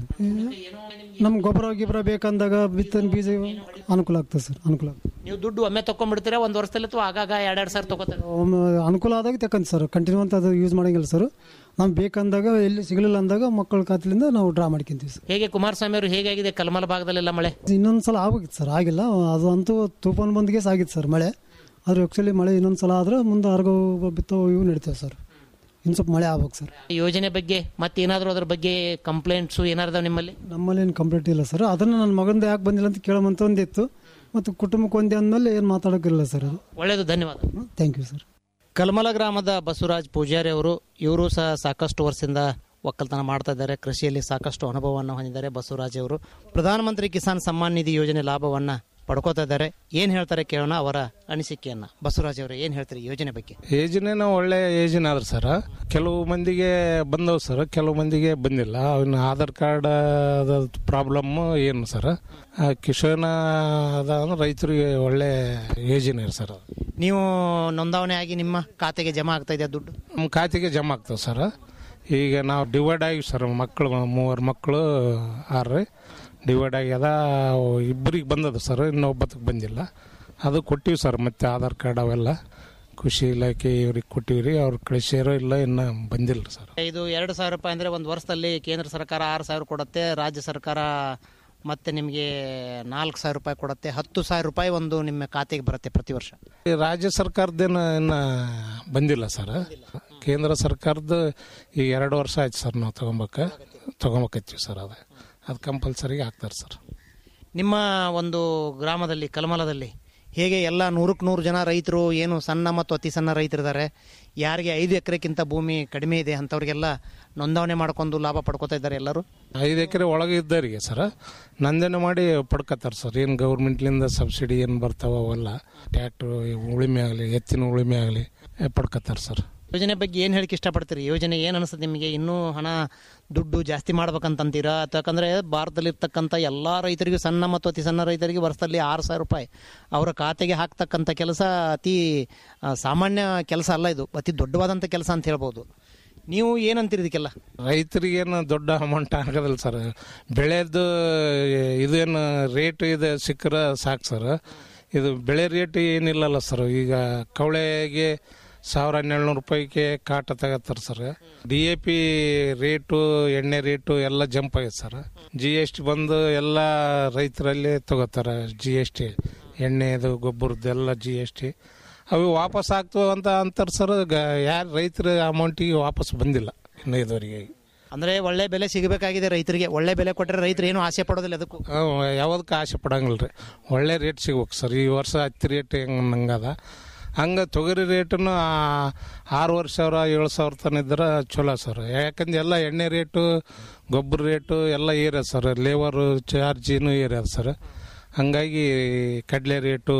ನಮ್ಗೆ ಗೊಬ್ಬರ ಗಿಬ್ಬರ ಬೇಕಂದಾಗ ಬಿತ್ತನೆ ಬೀಜ ಅನುಕೂಲ ಆಗ್ತದೆ ಸರ್ ಅನುಕೂಲ ಆಗ್ತದೆ ನೀವು ದುಡ್ಡು ಒಮ್ಮೆ ತಕೊಂಡ್ಬಿಡ್ತೀರಾ ಒಂದು ವರ್ಷದಲ್ಲಿ ಅಥವಾ ಆಗಾಗ ಎರಡೆರಡು ಸಾವಿರ ತಗೋತಾರೆ ಒಮ್ಮೆ ಅನುಕೂಲ ಆದಾಗ ತಕ್ಕಂತ ಸರ್ ಕಂಟಿನ್ಯೂ ಅಂತ ಅದು ಯೂಸ್ ಮಾಡಂಗಿಲ್ಲ ಸರ್ ನಮ್ಗೆ ಬೇಕಂದಾಗ ಎಲ್ಲಿ ಸಿಗಲಿಲ್ಲ ಅಂದಾಗ ಮಕ್ಕಳ ಖಾತೆಲಿಂದ ನಾವು ಡ್ರಾ ಮಾಡ್ಕೊಂತೀವಿ ಸರ್ ಹೇಗೆ ಕುಮಾರಸ್ವಾಮಿ ಅವರು ಹೇಗಾಗಿದೆ ಕಲ್ಮಲ ಭಾಗದಲ್ಲೆಲ್ಲ ಮಳೆ ಇನ್ನೊಂದು ಸಲ ಆಗೋಗಿತ್ತು ಸರ್ ಆಗಿಲ್ಲ ಅದು ಅಂತೂ ತೂಫಾನ್ ಬಂದಿಗೆ ಸಾಗಿತ್ತು ಸರ್ ಮಳೆ ಆದ್ರೆ ಆ್ಯಕ್ಚುಲಿ ಮಳೆ ಇನ್ನೊಂದು ಸಲ ಆದ್ರೆ ಮುಂದೆ ಅರ್ಗ ಬಿತ್ತೋ ಇವು ನಡೀತೇವೆ ಸರ್ ಇನ್ನು ಸ್ವಲ್ಪ ಮಳೆ ಆಗ್ಬೇಕು ಸರ್ ಯೋಜನೆ ಬಗ್ಗೆ ಮತ್ತೆ ಏನಾದರೂ ಅದ್ರ ಬಗ್ಗೆ ಕಂಪ್ಲೇಂಟ್ಸು ಏನಾದ್ರು ನಿಮ್ಮಲ್ಲಿ ನಮ್ಮಲ್ಲಿ ಏನು ಕಂಪ್ಲೀಟ್ ಇಲ್ಲ ಸರ್ ಅದನ್ನು ನನ್ನ ಮಗಂದ ಯಾಕೆ ಬಂದಿಲ್ಲ ಅಂತ ಕೇಳೋಮಂತ ಒಂದಿತ್ತು ಮತ್ತು ಕುಟುಂಬಕ್ಕೆ ಒಂದೇ ಅಂದಮೇಲೆ ಏನು ಮಾತಾಡೋಕ್ಕಿಲ್ಲ ಸರ್ ಅದು ಒಳ್ಳೆಯದು ಧನ್ಯವಾದ ಥ್ಯಾಂಕ್ ಯು ಸರ್ ಕಲ್ಮಲ ಗ್ರಾಮದ ಬಸವರಾಜ್ ಪೂಜಾರಿ ಅವರು ಇವರು ಸಹ ಸಾಕಷ್ಟು ವರ್ಷದಿಂದ ಒಕ್ಕಲ್ತನ ಮಾಡ್ತಾ ಇದ್ದಾರೆ ಕೃಷಿಯಲ್ಲಿ ಸಾಕಷ್ಟು ಅನುಭವವನ್ನು ಹೊಂದಿದ್ದಾರೆ ಬಸವರಾಜ್ ಅವರು ಪ್ರಧಾನಮಂತ್ರಿ ಕಿಸಾನ್ ಸಮ್ಮಾನ್ ನಿಧಿ ಯೋಜನೆ ಲಾಭವನ್ನ ಪಡ್ಕೋತಾ ಇದ್ದಾರೆ ಏನ್ ಹೇಳ್ತಾರೆ ಕೇಳೋಣ ಅವರ ಅನಿಸಿಕೆಯನ್ನ ಬಸವರಾಜ್ ಅವರು ಏನ್ ಹೇಳ್ತಾರೆ ಈ ಯೋಜನೆ ಬಗ್ಗೆ ಯೋಜನೆನೂ ಒಳ್ಳೆ ಯೋಜನೆ ಆದ್ರೆ ಸರ್ ಕೆಲವು ಮಂದಿಗೆ ಬಂದವು ಸರ್ ಕೆಲವು ಮಂದಿಗೆ ಬಂದಿಲ್ಲ ಅವನ್ನ ಆಧಾರ್ ಕಾರ್ಡ್ ಪ್ರಾಬ್ಲಮ್ ಏನು ಸರ್ ಆ, ಕಿಸಾನ್ ಅದ ಅಂದ್ರೆ ರೈತರಿಗೆ ಒಳ್ಳೆ ಯೋಜನೆ ಸರ್ ಅದು. ನೀವು ನೋಂದಾವಣೆ ಆಗಿ ನಿಮ್ಮ ಖಾತೆಗೆ ಜಮಾ ಆಗ್ತಾ ಇದೆ ದುಡ್ಡು ನಮ್ಮ ಖಾತೆಗೆ ಜಮಾ ಆಗ್ತವೆ ಸರ್ ಈಗ ನಾವು ಡಿವೈಡ್ ಆಗಿ ಸರ್ ಮಕ್ಕಳು ಮೂವರು ಮಕ್ಕಳು ಆರ್ರಿ ಡಿವೈಡ್ ಆಗ್ಯದ ಇಬ್ಬರಿಗೆ ಬಂದದ ಸರ್ ಇನ್ನೊಬ್ಬತ್ತಕ್ಕೆ ಬಂದಿಲ್ಲ ಅದು ಕೊಟ್ಟಿವಿ ಸರ್ ಮತ್ತೆ ಆಧಾರ್ ಕಾರ್ಡ್ ಅವೆಲ್ಲ ಕೃಷಿ ಇಲಾಖೆ ಇವ್ರಿಗೆ ಕೊಟ್ಟಿವಿ ರೀ ಅವ್ರು ಕಳಿಸ್ಯಾರೋ ಇಲ್ಲ ಇನ್ನು ಬಂದಿಲ್ಲ ಸರ್ ಇದು ಎರಡು ಸಾವಿರ ರೂಪಾಯಿ ಅಂದ್ರೆ ಒಂದು ವರ್ಷದಲ್ಲಿ ಕೇಂದ್ರ ಸರ್ಕಾರ ಆರು ಸಾವಿರ ಕೊಡುತ್ತೆ ರಾಜ್ಯ ಸರ್ಕಾರ ಮತ್ತೆ ನಿಮಗೆ ನಾಲ್ಕು ಸಾವಿರ ರೂಪಾಯಿ ಕೊಡುತ್ತೆ ಹತ್ತು ಸಾವಿರ ರೂಪಾಯಿ ಒಂದು ನಿಮ್ಮ ಖಾತೆಗೆ ಬರುತ್ತೆ ಪ್ರತಿ ವರ್ಷ ಈ ರಾಜ್ಯ ಸರ್ಕಾರದ್ದೇನು ಇನ್ನು ಬಂದಿಲ್ಲ ಸರ್ ಕೇಂದ್ರ ಸರ್ಕಾರದ ಈಗ ಎರಡು ವರ್ಷ ಆಯ್ತು ಸರ್ ನಾವು ತಗೊಬೇಕ ತಗೊಬೇಕತ್ತೀವಿ ಸರ್ ಅದು ಅದು ಕಂಪಲ್ಸರಿಗೆ ಹಾಕ್ತಾರೆ ಸರ್ ನಿಮ್ಮ ಒಂದು ಗ್ರಾಮದಲ್ಲಿ ಕಲಮಲದಲ್ಲಿ ಹೇಗೆ ಎಲ್ಲ ನೂರಕ್ಕೆ ನೂರು ಜನ ರೈತರು ಏನು ಸಣ್ಣ ಮತ್ತು ಅತಿ ಸಣ್ಣ ರೈತರಿದ್ದಾರೆ ಯಾರಿಗೆ ಐದು ಎಕರೆಕ್ಕಿಂತ ಭೂಮಿ ಕಡಿಮೆ ಇದೆ ಅಂಥವ್ರಿಗೆಲ್ಲ ನೋಂದಾವಣೆ ಮಾಡ್ಕೊಂಡು ಲಾಭ ಪಡ್ಕೋತಾ ಇದ್ದಾರೆ ಎಲ್ಲರೂ ಐದು ಎಕರೆ ಒಳಗೆ ಇದ್ದವರಿಗೆ ಸರ್ ನಂದನೆ ಮಾಡಿ ಪಡ್ಕೊತಾರೆ ಸರ್ ಏನು ಗೌರ್ಮೆಂಟ್ಲಿಂದ ಸಬ್ಸಿಡಿ ಏನು ಬರ್ತಾವ ಅವೆಲ್ಲ ಟ್ಯಾಕ್ಟ್ರು ಉಳಿಮೆ ಆಗಲಿ ಎತ್ತಿನ ಉಳಿಮೆ ಆಗಲಿ ಪಡ್ಕೊತಾರೆ ಸರ್ ಯೋಜನೆ ಬಗ್ಗೆ ಏನು ಹೇಳಕ್ಕೆ ಇಷ್ಟಪಡ್ತೀರಿ ಯೋಜನೆ ಏನು ಅನಿಸ್ತದೆ ನಿಮಗೆ ಇನ್ನೂ ಹಣ ದುಡ್ಡು ಜಾಸ್ತಿ ಮಾಡ್ಬೇಕಂತೀರಾ ಯಾಕಂದರೆ ಭಾರತದಲ್ಲಿರ್ತಕ್ಕಂಥ ಎಲ್ಲ ರೈತರಿಗೂ ಸಣ್ಣ ಮತ್ತು ಅತಿ ಸಣ್ಣ ರೈತರಿಗೆ ವರ್ಷದಲ್ಲಿ ಆರು ಸಾವಿರ ರೂಪಾಯಿ ಅವರ ಖಾತೆಗೆ ಹಾಕ್ತಕ್ಕಂಥ ಕೆಲಸ ಅತಿ ಆ, ಸಾಮಾನ್ಯ ಕೆಲಸ ಅಲ್ಲ ಇದು ಅತಿ ದೊಡ್ಡವಾದಂಥ ಕೆಲಸ ಅಂತ ಹೇಳ್ಬೋದು ನೀವು ಏನಂತೀರಿ ಇದಕ್ಕೆಲ್ಲ ರೈತರಿಗೇನು ದೊಡ್ಡ ಅಮೌಂಟ್ ಆಗೋದಿಲ್ಲ ಸರ್ ಬೆಳೆದು ಇದೇನು ರೇಟ್ ಇದೆ ಸಿಕ್ಕರೆ ಸಾಕು ಸರ್ ಇದು ಬೆಳೆ ರೇಟ್ ಏನಿಲ್ಲಲ್ಲ ಸರ್ ಈಗ ಕವಳೆಗೆ ಸಾವಿರ ಹನ್ನೆರಡು ರೂಪಾಯಿಗೆ ಕಾಟ ತಗತ್ತಾರೆ sir D A P rate ಎಣ್ಣೆ ರೇಟು ಎಲ್ಲ ಜಂಪ್ ಆಗೈತೆ ಸರ್ ಜಿ ಎಸ್ ಟಿ ಬಂದು ಎಲ್ಲ ರೈತರಲ್ಲಿ ತಗೋತಾರೆ ಜಿ ಎಸ್ ಟಿ ಎಣ್ಣೆದು ಗೊಬ್ಬರದ್ದೆಲ್ಲ ಜಿ ಎಸ್ ಟಿ ಅವು ವಾಪಸ್ ಆಗ್ತವೆ ಅಂತ ಅಂತಾರೆ ಸರ್ ಯಾರು ರೈತರ ಅಮೌಂಟಿಗೆ ವಾಪಸ್ ಬಂದಿಲ್ಲ ಇನ್ನೂ ಇದುವರೆಗೆ ಅಂದ್ರೆ ಒಳ್ಳೆ ಬೆಲೆ ಸಿಗಬೇಕಾಗಿದೆ ರೈತರಿಗೆ ಒಳ್ಳೆ ಬೆಲೆ ಕೊಟ್ಟರೆ ರೈತರು ಏನು ಆಸೆ ಪಡೋದಿಲ್ಲ ಅದಕ್ಕೂ ಯಾವ್ದಕ್ಕೆ ಆಸೆ ಪಡಂಗಿಲ್ಲ ರೀ ಒಳ್ಳೆ ರೇಟ್ ಸಿಗ್ಬೇಕು ಸರ್ ಈ ವರ್ಷ ಹತ್ತಿ ರೇಟ್ ಹೆಂಗೆ ನಂಗದ ಹಂಗೆ ತೊಗರಿ ರೇಟನ್ನು ಆರು ವರ್ಷ ಸಾವಿರ ಏಳು ಸಾವಿರ ತನಕ ಇದ್ರೆ ಚಲೋ ಸರ್ ಯಾಕಂದ್ರೆ ಎಲ್ಲ ಎಣ್ಣೆ ರೇಟು ಗೊಬ್ಬರ ರೇಟು ಎಲ್ಲ ಏರ್ಯದ ಸರ್ ಲೇಬರು ಚಾರ್ಜಿನೂ ಏರ್ಯದ ಸರ್ ಹಂಗಾಗಿ ಕಡಲೆ ರೇಟು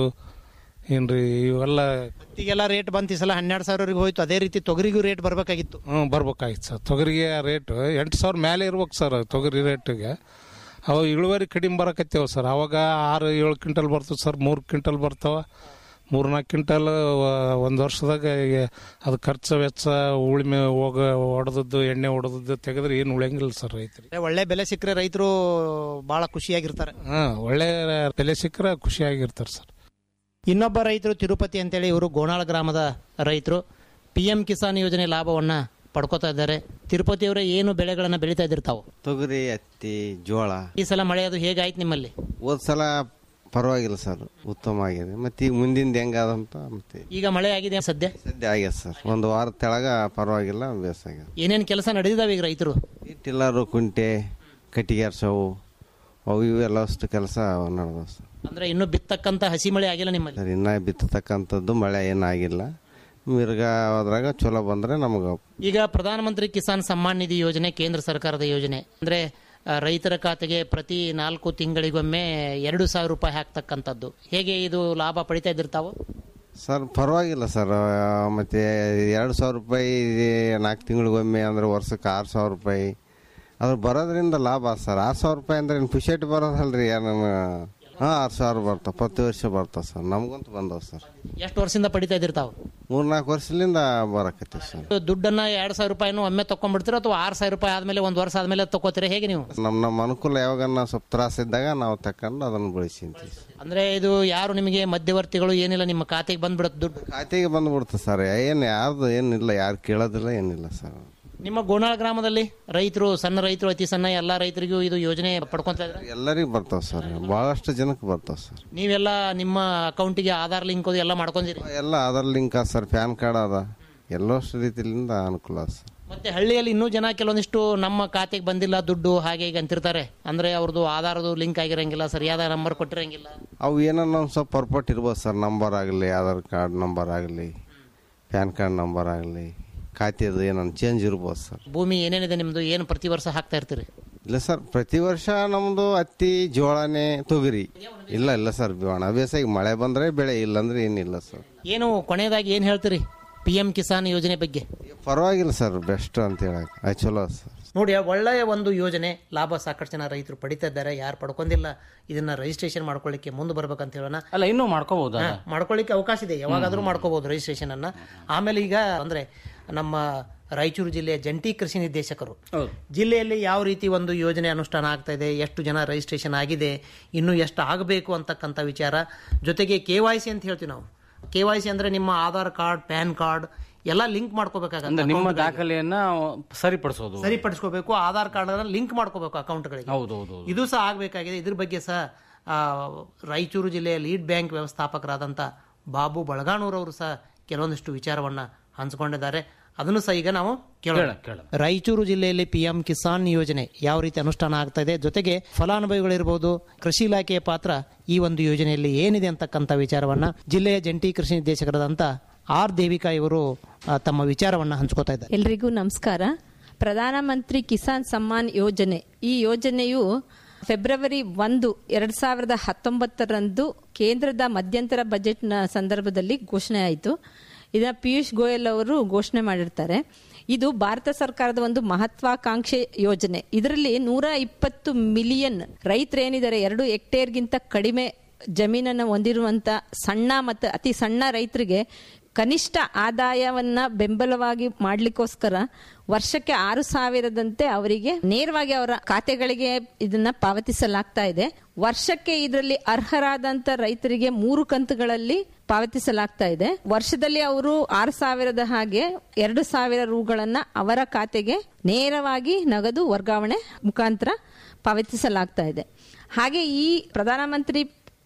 ಏನ್ರಿ ಇವೆಲ್ಲ ಈಗೆಲ್ಲ ರೇಟ್ ಬಂತು ಈ ಸಲ ಹನ್ನೆರಡು ಸಾವಿರವರೆಗೆ ಹೋಯ್ತು ಅದೇ ರೀತಿ ತೊಗರಿಗೂ ರೇಟ್ ಬರಬೇಕಾಗಿತ್ತು ಹ್ಞೂ ಬರ್ಬೇಕಾಗಿತ್ತು ಸರ್ ತೊಗರಿಗೆ ರೇಟ್ ಎಂಟು ಸಾವಿರ ಮೇಲೆ ಇರ್ಬೇಕು ಸರ್ ತೊಗರಿ ರೇಟಿಗೆ ಅವು ಇಳುವರಿ ಕಡಿಮೆ ಬರಕತ್ತೇವೆ ಸರ್ ಅವಾಗ ಆರು ಏಳು ಕ್ವಿಂಟಲ್ ಬರ್ತವೆ ಸರ್ ಮೂರು ಕ್ವಿಂಟಲ್ ಬರ್ತಾವೆ ಮೂರು ನಾಲ್ಕು ಕ್ವಿಂಟಲ್ ಒಂದು ವರ್ಷದಾಗ ಈಗ ಅದು ಖರ್ಚು ವೆಚ್ಚ ಉಳಿಮೆ ಹೋಗ ಹೊಡೆದದ್ದು ಎಣ್ಣೆ ಹೊಡೆದದ್ದು ತೆಗೆದ್ರೆ ಏನು ಉಳಿಯಂಗಿಲ್ಲ ಸರ್ ರೈತರಿಗೆ ಅಂದ್ರೆ ಒಳ್ಳೆ ಬೆಲೆ ಸಿಕ್ಕರೆ ರೈತರು ಬಹಳ ಖುಷಿಯಾಗಿರ್ತಾರೆ ಹಾಂ ಒಳ್ಳೆ ಬೆಲೆ ಸಿಕ್ಕರೆ ಖುಷಿಯಾಗಿರ್ತಾರೆ ಸರ್ ಇನ್ನೊಬ್ಬ ರೈತರು ತಿರುಪತಿ ಅಂತೇಳಿ ಇವರು ಗೋನಾಳ ಗ್ರಾಮದ ರೈತರು ಪಿ ಎಂ ಕಿಸಾನ್ ಯೋಜನೆ ಲಾಭವನ್ನ ಪಡ್ಕೋತಾ ಇದ್ದಾರೆ ತಿರುಪತಿಯವರೇ ಏನು ಬೆಳೆಗಳನ್ನ ಬೆಳೀತಾ ಇದ್ದೀರಿ ತಾವು ತೊಗರಿ ಹತ್ತಿ ಜೋಳ ಈ ಸಲ ಮಳೆ ಅದು ಹೇಗಾಯ್ತು ನಿಮ್ಮಲ್ಲಿ ಹೋದ ಸಲ ಪರವಾಗಿಲ್ಲ ಸರ್ ಉತ್ತಮ ಆಗಿದೆ ಮತ್ತೆ ಈಗ ಮುಂದಿಂದ ಹೆಂಗಾದಂತ ಮತ್ತೆ ಈಗ ಮಳೆ ಆಗಿದೆ ಸದ್ಯ ಸದ್ಯ ಆಗ್ಯದ ಸರ್ ಒಂದು ವಾರ ತೆಳಗ ಪರವಾಗಿಲ್ಲ ಬೇಸಾಗ್ಯದ ಏನೇನು ಕೆಲಸ ನಡೆದಿದ್ದಾವೆ ಈಗ ರೈತರು ಟಿಲ್ಲರು ಕುಂಟೆ ಕಟ್ಟಿಗೆ ಆರ್ಸವು ಅವು ಇವು ಎಲ್ಲ ಅಷ್ಟು ಕೆಲಸ ನಡೆದವು ಸರ್ ಅಂದ್ರೆ ಇನ್ನು ಬಿತ್ತಕ್ಕಂತ ಹಸಿ ಮಳೆ ಆಗಿಲ್ಲ ನಿಮ್ಮಲ್ಲಿ ಸರ್ ಇನ್ನ ಬಿತ್ತತಕ್ಕಂಥದ್ದು ಮಳೆ ಏನಾಗಿಲ್ಲ ಮಿರ್ಗ ಹೋದ್ರಾಗ ಚಲೋ ಬಂದ್ರೆ ನಮಗೆ ಈಗ ಪ್ರಧಾನಮಂತ್ರಿ ಕಿಸಾನ್ ಸಮ್ಮಾನ್ ನಿಧಿ ಯೋಜನೆ ಕೇಂದ್ರ ಸರ್ಕಾರದ ಯೋಜನೆ ಅಂದ್ರೆ ಆ, ರೈತರ ಖಾತೆಗೆ ಪ್ರತಿ ನಾಲ್ಕು ತಿಂಗಳಿಗೊಮ್ಮೆ ಎರಡು ಸಾವಿರ ರೂಪಾಯಿ ಹಾಕ್ತಕ್ಕಂಥದ್ದು ಹೇಗೆ ಇದು ಲಾಭ ಪಡಿತಾ ಇದ್ದೀರಿ ತಾವು ಸರ್ ಪರವಾಗಿಲ್ಲ ಸರ್ ಆ, ಮತ್ತೆ ಎರಡು ಸಾವಿರ ರೂಪಾಯಿ ನಾಲ್ಕು ತಿಂಗಳಿಗೊಮ್ಮೆ ಅಂದ್ರೆ ವರ್ಷಕ್ಕೆ ಆರು ಸಾವಿರ ರೂಪಾಯಿ ಅದು ಬರೋದ್ರಿಂದ ಲಾಭ ಸರ್ ಆರು ಸಾವಿರ ರೂಪಾಯಿ ಅಂದ್ರೆ ಏನು ಪುಷೇಟ್ ಬರೋದಲ್ರಿ ಏನು ಹಾಂ ಆರು ಸಾವಿರ ಬರ್ತಾವೆ ಪ್ರತಿ ವರ್ಷ ಬರ್ತಾವೆ ಸರ್ ನಮಗಂತೂ ಬಂದವು ಸರ್ ಎಷ್ಟು ವರ್ಷದಿಂದ ಪಡಿತಾ ಇದ್ದೀರಿ ತಾವು ಮೂರ್ನಾಲ್ಕು ವರ್ಷದಿಂದ ಬರಕತ್ತೀವಿ ಸರ್ ದುಡ್ಡನ್ನ ಎರಡ್ ಸಾವಿರ ರೂಪಾಯಿನೂ ಒಮ್ಮೆ ತಕೊಂಡ್ಬಿಡ್ತೀರಾ ಅಥವಾ ಆರು ಸಾವಿರ ರೂಪಾಯಿ ಆದ್ಮೇಲೆ ಒಂದು ವರ್ಷ ಆದ್ಮೇಲೆ ತಗೋತೀರಾ ಹೇಗೆ ನೀವು ನಮ್ಮ ನಮ್ಮ ಅನುಕೂಲ ಯಾವಾಗನ್ನ ಸ್ವಲ್ಪ ತ್ರಾಸ ಇದ್ದಾಗ ನಾವು ತಕೊಂಡು ಅದನ್ನು ಬಳಸಿಂತೀವಿ ಅಂದ್ರೆ ಇದು ಯಾರು ನಿಮಗೆ ಮಧ್ಯವರ್ತಿಗಳು ಏನಿಲ್ಲ ನಿಮ್ಮ ಖಾತೆಗೆ ಬಂದ್ಬಿಡುತ್ತೆ ದುಡ್ಡು ಖಾತೆಗೆ ಬಂದ್ಬಿಡ್ತು ಸರ್ ಏನು ಯಾರ್ದು ಏನಿಲ್ಲ ಯಾರು ಕೇಳೋದಿಲ್ಲ ಏನಿಲ್ಲ ಸರ್ ನಿಮ್ಮ ಗೋನಾಳ ಗ್ರಾಮದಲ್ಲಿ ರೈತರು ಸಣ್ಣ ರೈತರು ಅತಿ ಸಣ್ಣ ಎಲ್ಲಾ ರೈತರಿಗೂ ಇದು ಯೋಜನೆ ಪಡ್ಕೊಂತ ಇದ್ರೆ ಎಲ್ಲರಿಗೂ ಬರ್ತಾವೆ ಸರ್ ಭಾಳಷ್ಟು ಜನಕ್ಕೆ ಬರ್ತಾವೆ ಸರ್ ನೀವೆಲ್ಲ ನಿಮ್ಮ ಅಕೌಂಟಿಗೆ ಆಧಾರ್ ಲಿಂಕ್ ಅದು ಎಲ್ಲ ಮಾಡ್ಕೊಂಡಿರಿ ಎಲ್ಲ ಆಧಾರ್ ಲಿಂಕ್ ಅದ ಸರ್ ಪ್ಯಾನ್ ಕಾರ್ಡ್ ಅದ ಎಲ್ಲಷ್ಟು ರೀತಿಯಿಂದ ಅನುಕೂಲ ಅದ ಸರ್ ಮತ್ತೆ ಹಳ್ಳಿಯಲ್ಲಿ ಇನ್ನೂ ಜನ ಕೆಲವೊಂದಿಷ್ಟು ನಮ್ಮ ಖಾತೆಗೆ ಬಂದಿಲ್ಲ ದುಡ್ಡು ಹಾಗೆ ಹೀಗೆ ಅಂತಿರ್ತಾರೆ ಅಂದ್ರೆ ಅವ್ರದ್ದು ಆಧಾರದು ಲಿಂಕ್ ಆಗಿರಂಗಿಲ್ಲ ಸರಿಯಾದ ನಂಬರ್ ಕೊಟ್ಟಿರಂಗಿಲ್ಲ ಅವು ಏನನ್ನ ಒಂದು ಸ್ವಲ್ಪ ಪರ್ಪಟ್ ಇರ್ಬೋದು ಸರ್ ನಂಬರ್ ಆಗಲಿ ಆಧಾರ್ ಕಾರ್ಡ್ ನಂಬರ್ ಆಗಲಿ ಪ್ಯಾನ್ ಕಾರ್ಡ್ ನಂಬರ್ ಆಗಲಿ ಖಾತೆದು ಏನನ್ನ ಚೇಂಜ್ ಇರ್ಬೋದು ಸರ್ ಭೂಮಿ ಏನೇನಿದೆ ನಿಮ್ದು ಏನು ಪ್ರತಿ ವರ್ಷ ಹಾಕ್ತಾ ಇರ್ತೀರಿ ಇಲ್ಲ ಸರ್ ಪ್ರತಿ ವರ್ಷ ನಮ್ಮದು ಹತ್ತಿ ಜೋಳನೇ ತೊಗರಿ ಇಲ್ಲ ಇಲ್ಲ ಸರ್ ಒಣ ಬೇಸಾಗಿ ಮಳೆ ಬಂದರೆ ಬೆಳೆ ಇಲ್ಲಂದ್ರೆ ಏನಿಲ್ಲ ಸರ್ ಏನು ಕೊನೆಯದಾಗಿ ಏನು ಹೇಳ್ತೀರಿ ಪಿ ಎಂ ಕಿಸಾನ್ ಯೋಜನೆ ಬಗ್ಗೆ ಪರವಾಗಿಲ್ಲ ಸರ್ ಬೆಸ್ಟ್ ಅಂತ ಹೇಳಕ್ಕೆ ಅದು ಚಲೋ ಸರ್ ನೋಡಿ ಒಳ್ಳೆಯ ಒಂದು ಯೋಜನೆ ಲಾಭ ಸಾಕಷ್ಟು ಜನ ರೈತರು ಪಡಿತಾ ಇದ್ದಾರೆ ಯಾರು ಪಡ್ಕೊಂಡಿಲ್ಲ ಇದನ್ನ ರಿಜಿಸ್ಟ್ರೇಷನ್ ಮಾಡ್ಕೊಳ್ಳಿಕ್ಕೆ ಮುಂದೆ ಬರ್ಬೇಕಂತ ಹೇಳೋಣ ಅಲ್ಲ ಇನ್ನೂ ಮಾಡ್ಕೋಬಹುದು ಹಾ, ಮಾಡ್ಕೊಳ್ಳಿಕ್ಕೆ ಅವಕಾಶ ಇದೆ ಯಾವಾಗಾದ್ರೂ ಮಾಡ್ಕೋಬಹುದು ರಿಜಿಸ್ಟ್ರೇಷನ್ ಅನ್ನ ಆಮೇಲೆ ಈಗ ಅಂದ್ರೆ ನಮ್ಮ ರಾಯಚೂರು ಜಿಲ್ಲೆಯ ಜಂಟಿ ಕೃಷಿ ನಿರ್ದೇಶಕರು ಜಿಲ್ಲೆಯಲ್ಲಿ ಯಾವ ರೀತಿ ಒಂದು ಯೋಜನೆ ಅನುಷ್ಠಾನ ಆಗ್ತಾ ಇದೆ ಎಷ್ಟು ಜನ ರಿಜಿಸ್ಟ್ರೇಷನ್ ಆಗಿದೆ ಇನ್ನು ಎಷ್ಟು ಆಗಬೇಕು ಅಂತಕ್ಕಂಥ ವಿಚಾರ ಜೊತೆಗೆ ಕೆ ವೈ ಸಿ ಅಂತ ಹೇಳ್ತೀವಿ ನಾವು ಕೆ ವೈ ಸಿ ಅಂದ್ರೆ ನಿಮ್ಮ ಆಧಾರ್ ಕಾರ್ಡ್ ಪ್ಯಾನ್ ಕಾರ್ಡ್ ಎಲ್ಲ ಲಿಂಕ್ ಅಂದ್ರೆ ಮಾಡ್ಕೋಬೇಕಾಗತ್ತೆ ನಿಮ್ಮ account ಗಳಿಗೆ. ದಾಖಲೆಯನ್ನ ಸರಿಪಡಿಸೋದು ಸರಿಪಡಿಸ್ಕೋಬೇಕು ಆಧಾರ್ ಕಾರ್ಡ್ ಲಿಂಕ್ ಮಾಡ್ಕೋಬೇಕು ಅಕೌಂಟ್ಗಳಿಗೆ ಹೌದೌದು ಇದು ಸಹ ಆಗಬೇಕಾಗಿದೆ ಇದ್ರ ಬಗ್ಗೆ ಸಹ ಆ, ರಾಯಚೂರು ಜಿಲ್ಲೆಯ ಲೀಡ್ ಬ್ಯಾಂಕ್ ವ್ಯವಸ್ಥಾಪಕರಾದಂಥ ಬಾಬು ಬಳಗಾಣೂರ್ ಅವರು ಸಹ ಕೆಲವೊಂದಿಷ್ಟು ವಿಚಾರವನ್ನ ಹಂಚಿಕೊಂಡಿದ್ದಾರೆ ಅದನ್ನು ಸಹ ಈಗ ನಾವು ಕೇಳೋಣ ಕೇಳ- ಕೇಳ. ರಾಯಚೂರು ಜಿಲ್ಲೆಯಲ್ಲಿ ಪಿ ಎಂ ಕಿಸಾನ್ ಯೋಜನೆ ಯಾವ ರೀತಿ ಅನುಷ್ಠಾನ ಆಗ್ತಾ ಇದೆ ಜೊತೆಗೆ ಫಲಾನುಭವಿಗಳಿರ್ಬೋದು ಕೃಷಿ ಇಲಾಖೆಯ ಪಾತ್ರ ಈ ಒಂದು ಯೋಜನೆಯಲ್ಲಿ ಏನಿದೆ ಅಂತಕ್ಕಂಥ ವಿಚಾರವನ್ನ ಜಿಲ್ಲೆಯ ಜಂಟಿ ಕೃಷಿ ನಿರ್ದೇಶಕರಾದಂಥ ಆರ್ ದೇವಿಕಾ ಇವರು ಆ, ತಮ್ಮ ವಿಚಾರವನ್ನ ಹಂಚ್ಕೋತಾ ಇದ್ದಾರೆ ಎಲ್ರಿಗೂ ನಮಸ್ಕಾರ ಪ್ರಧಾನಮಂತ್ರಿ ಕಿಸಾನ್ ಸಮ್ಮಾನ್ ಯೋಜನೆ ಈ ಯೋಜನೆಯು ಫೆಬ್ರವರಿ ಒಂದು ಎರಡ್ ಸಾವಿರದ ಹತ್ತೊಂಬತ್ತರಂದು ಕೇಂದ್ರದ ಮಧ್ಯಂತರ ಬಜೆಟ್ನ ಸಂದರ್ಭದಲ್ಲಿ ಘೋಷಣೆ ಆಯಿತು ಇದನ್ನ ಪಿಯೂಷ್ ಗೋಯಲ್ ಅವರು ಘೋಷಣೆ ಮಾಡಿರ್ತಾರೆ ಇದು ಭಾರತ ಸರ್ಕಾರದ ಒಂದು ಮಹತ್ವಾಕಾಂಕ್ಷೆ ಯೋಜನೆ ಇದರಲ್ಲಿ ನೂರ ಇಪ್ಪತ್ತು ಮಿಲಿಯನ್ ರೈತರೇನಿದ್ದಾರೆ ಎರಡು ಹೆಕ್ಟೇರ್ಗಿಂತ ಕಡಿಮೆ ಜಮೀನನ್ನು ಹೊಂದಿರುವಂತ ಸಣ್ಣ ಮತ್ತು ಅತಿ ಸಣ್ಣ ರೈತರಿಗೆ ಕನಿಷ್ಠ ಆದಾಯವನ್ನ ಬೆಂಬಲವಾಗಿ ಮಾಡ್ಲಿಕ್ಕೋಸ್ಕರ ವರ್ಷಕ್ಕೆ ಆರು ಸಾವಿರದಂತೆ ಅವರಿಗೆ ನೇರವಾಗಿ ಅವರ ಖಾತೆಗಳಿಗೆ ಇದನ್ನ ಪಾವತಿಸಲಾಗ್ತಾ ಇದೆ ವರ್ಷಕ್ಕೆ ಇದರಲ್ಲಿ ಅರ್ಹರಾದಂತ ರೈತರಿಗೆ ಮೂರು ಕಂತುಗಳಲ್ಲಿ ಪಾವತಿಸಲಾಗ್ತಾ ಇದೆ ವರ್ಷದಲ್ಲಿ ಅವರು ಆರು ಸಾವಿರದ ಹಾಗೆ ಎರಡು ಸಾವಿರ ರೂಗಳನ್ನ ಅವರ ಖಾತೆಗೆ ನೇರವಾಗಿ ನಗದು ವರ್ಗಾವಣೆ ಮುಖಾಂತರ ಪಾವತಿಸಲಾಗ್ತಾ ಇದೆ ಹಾಗೆ ಈ ಪ್ರಧಾನಮಂತ್ರಿ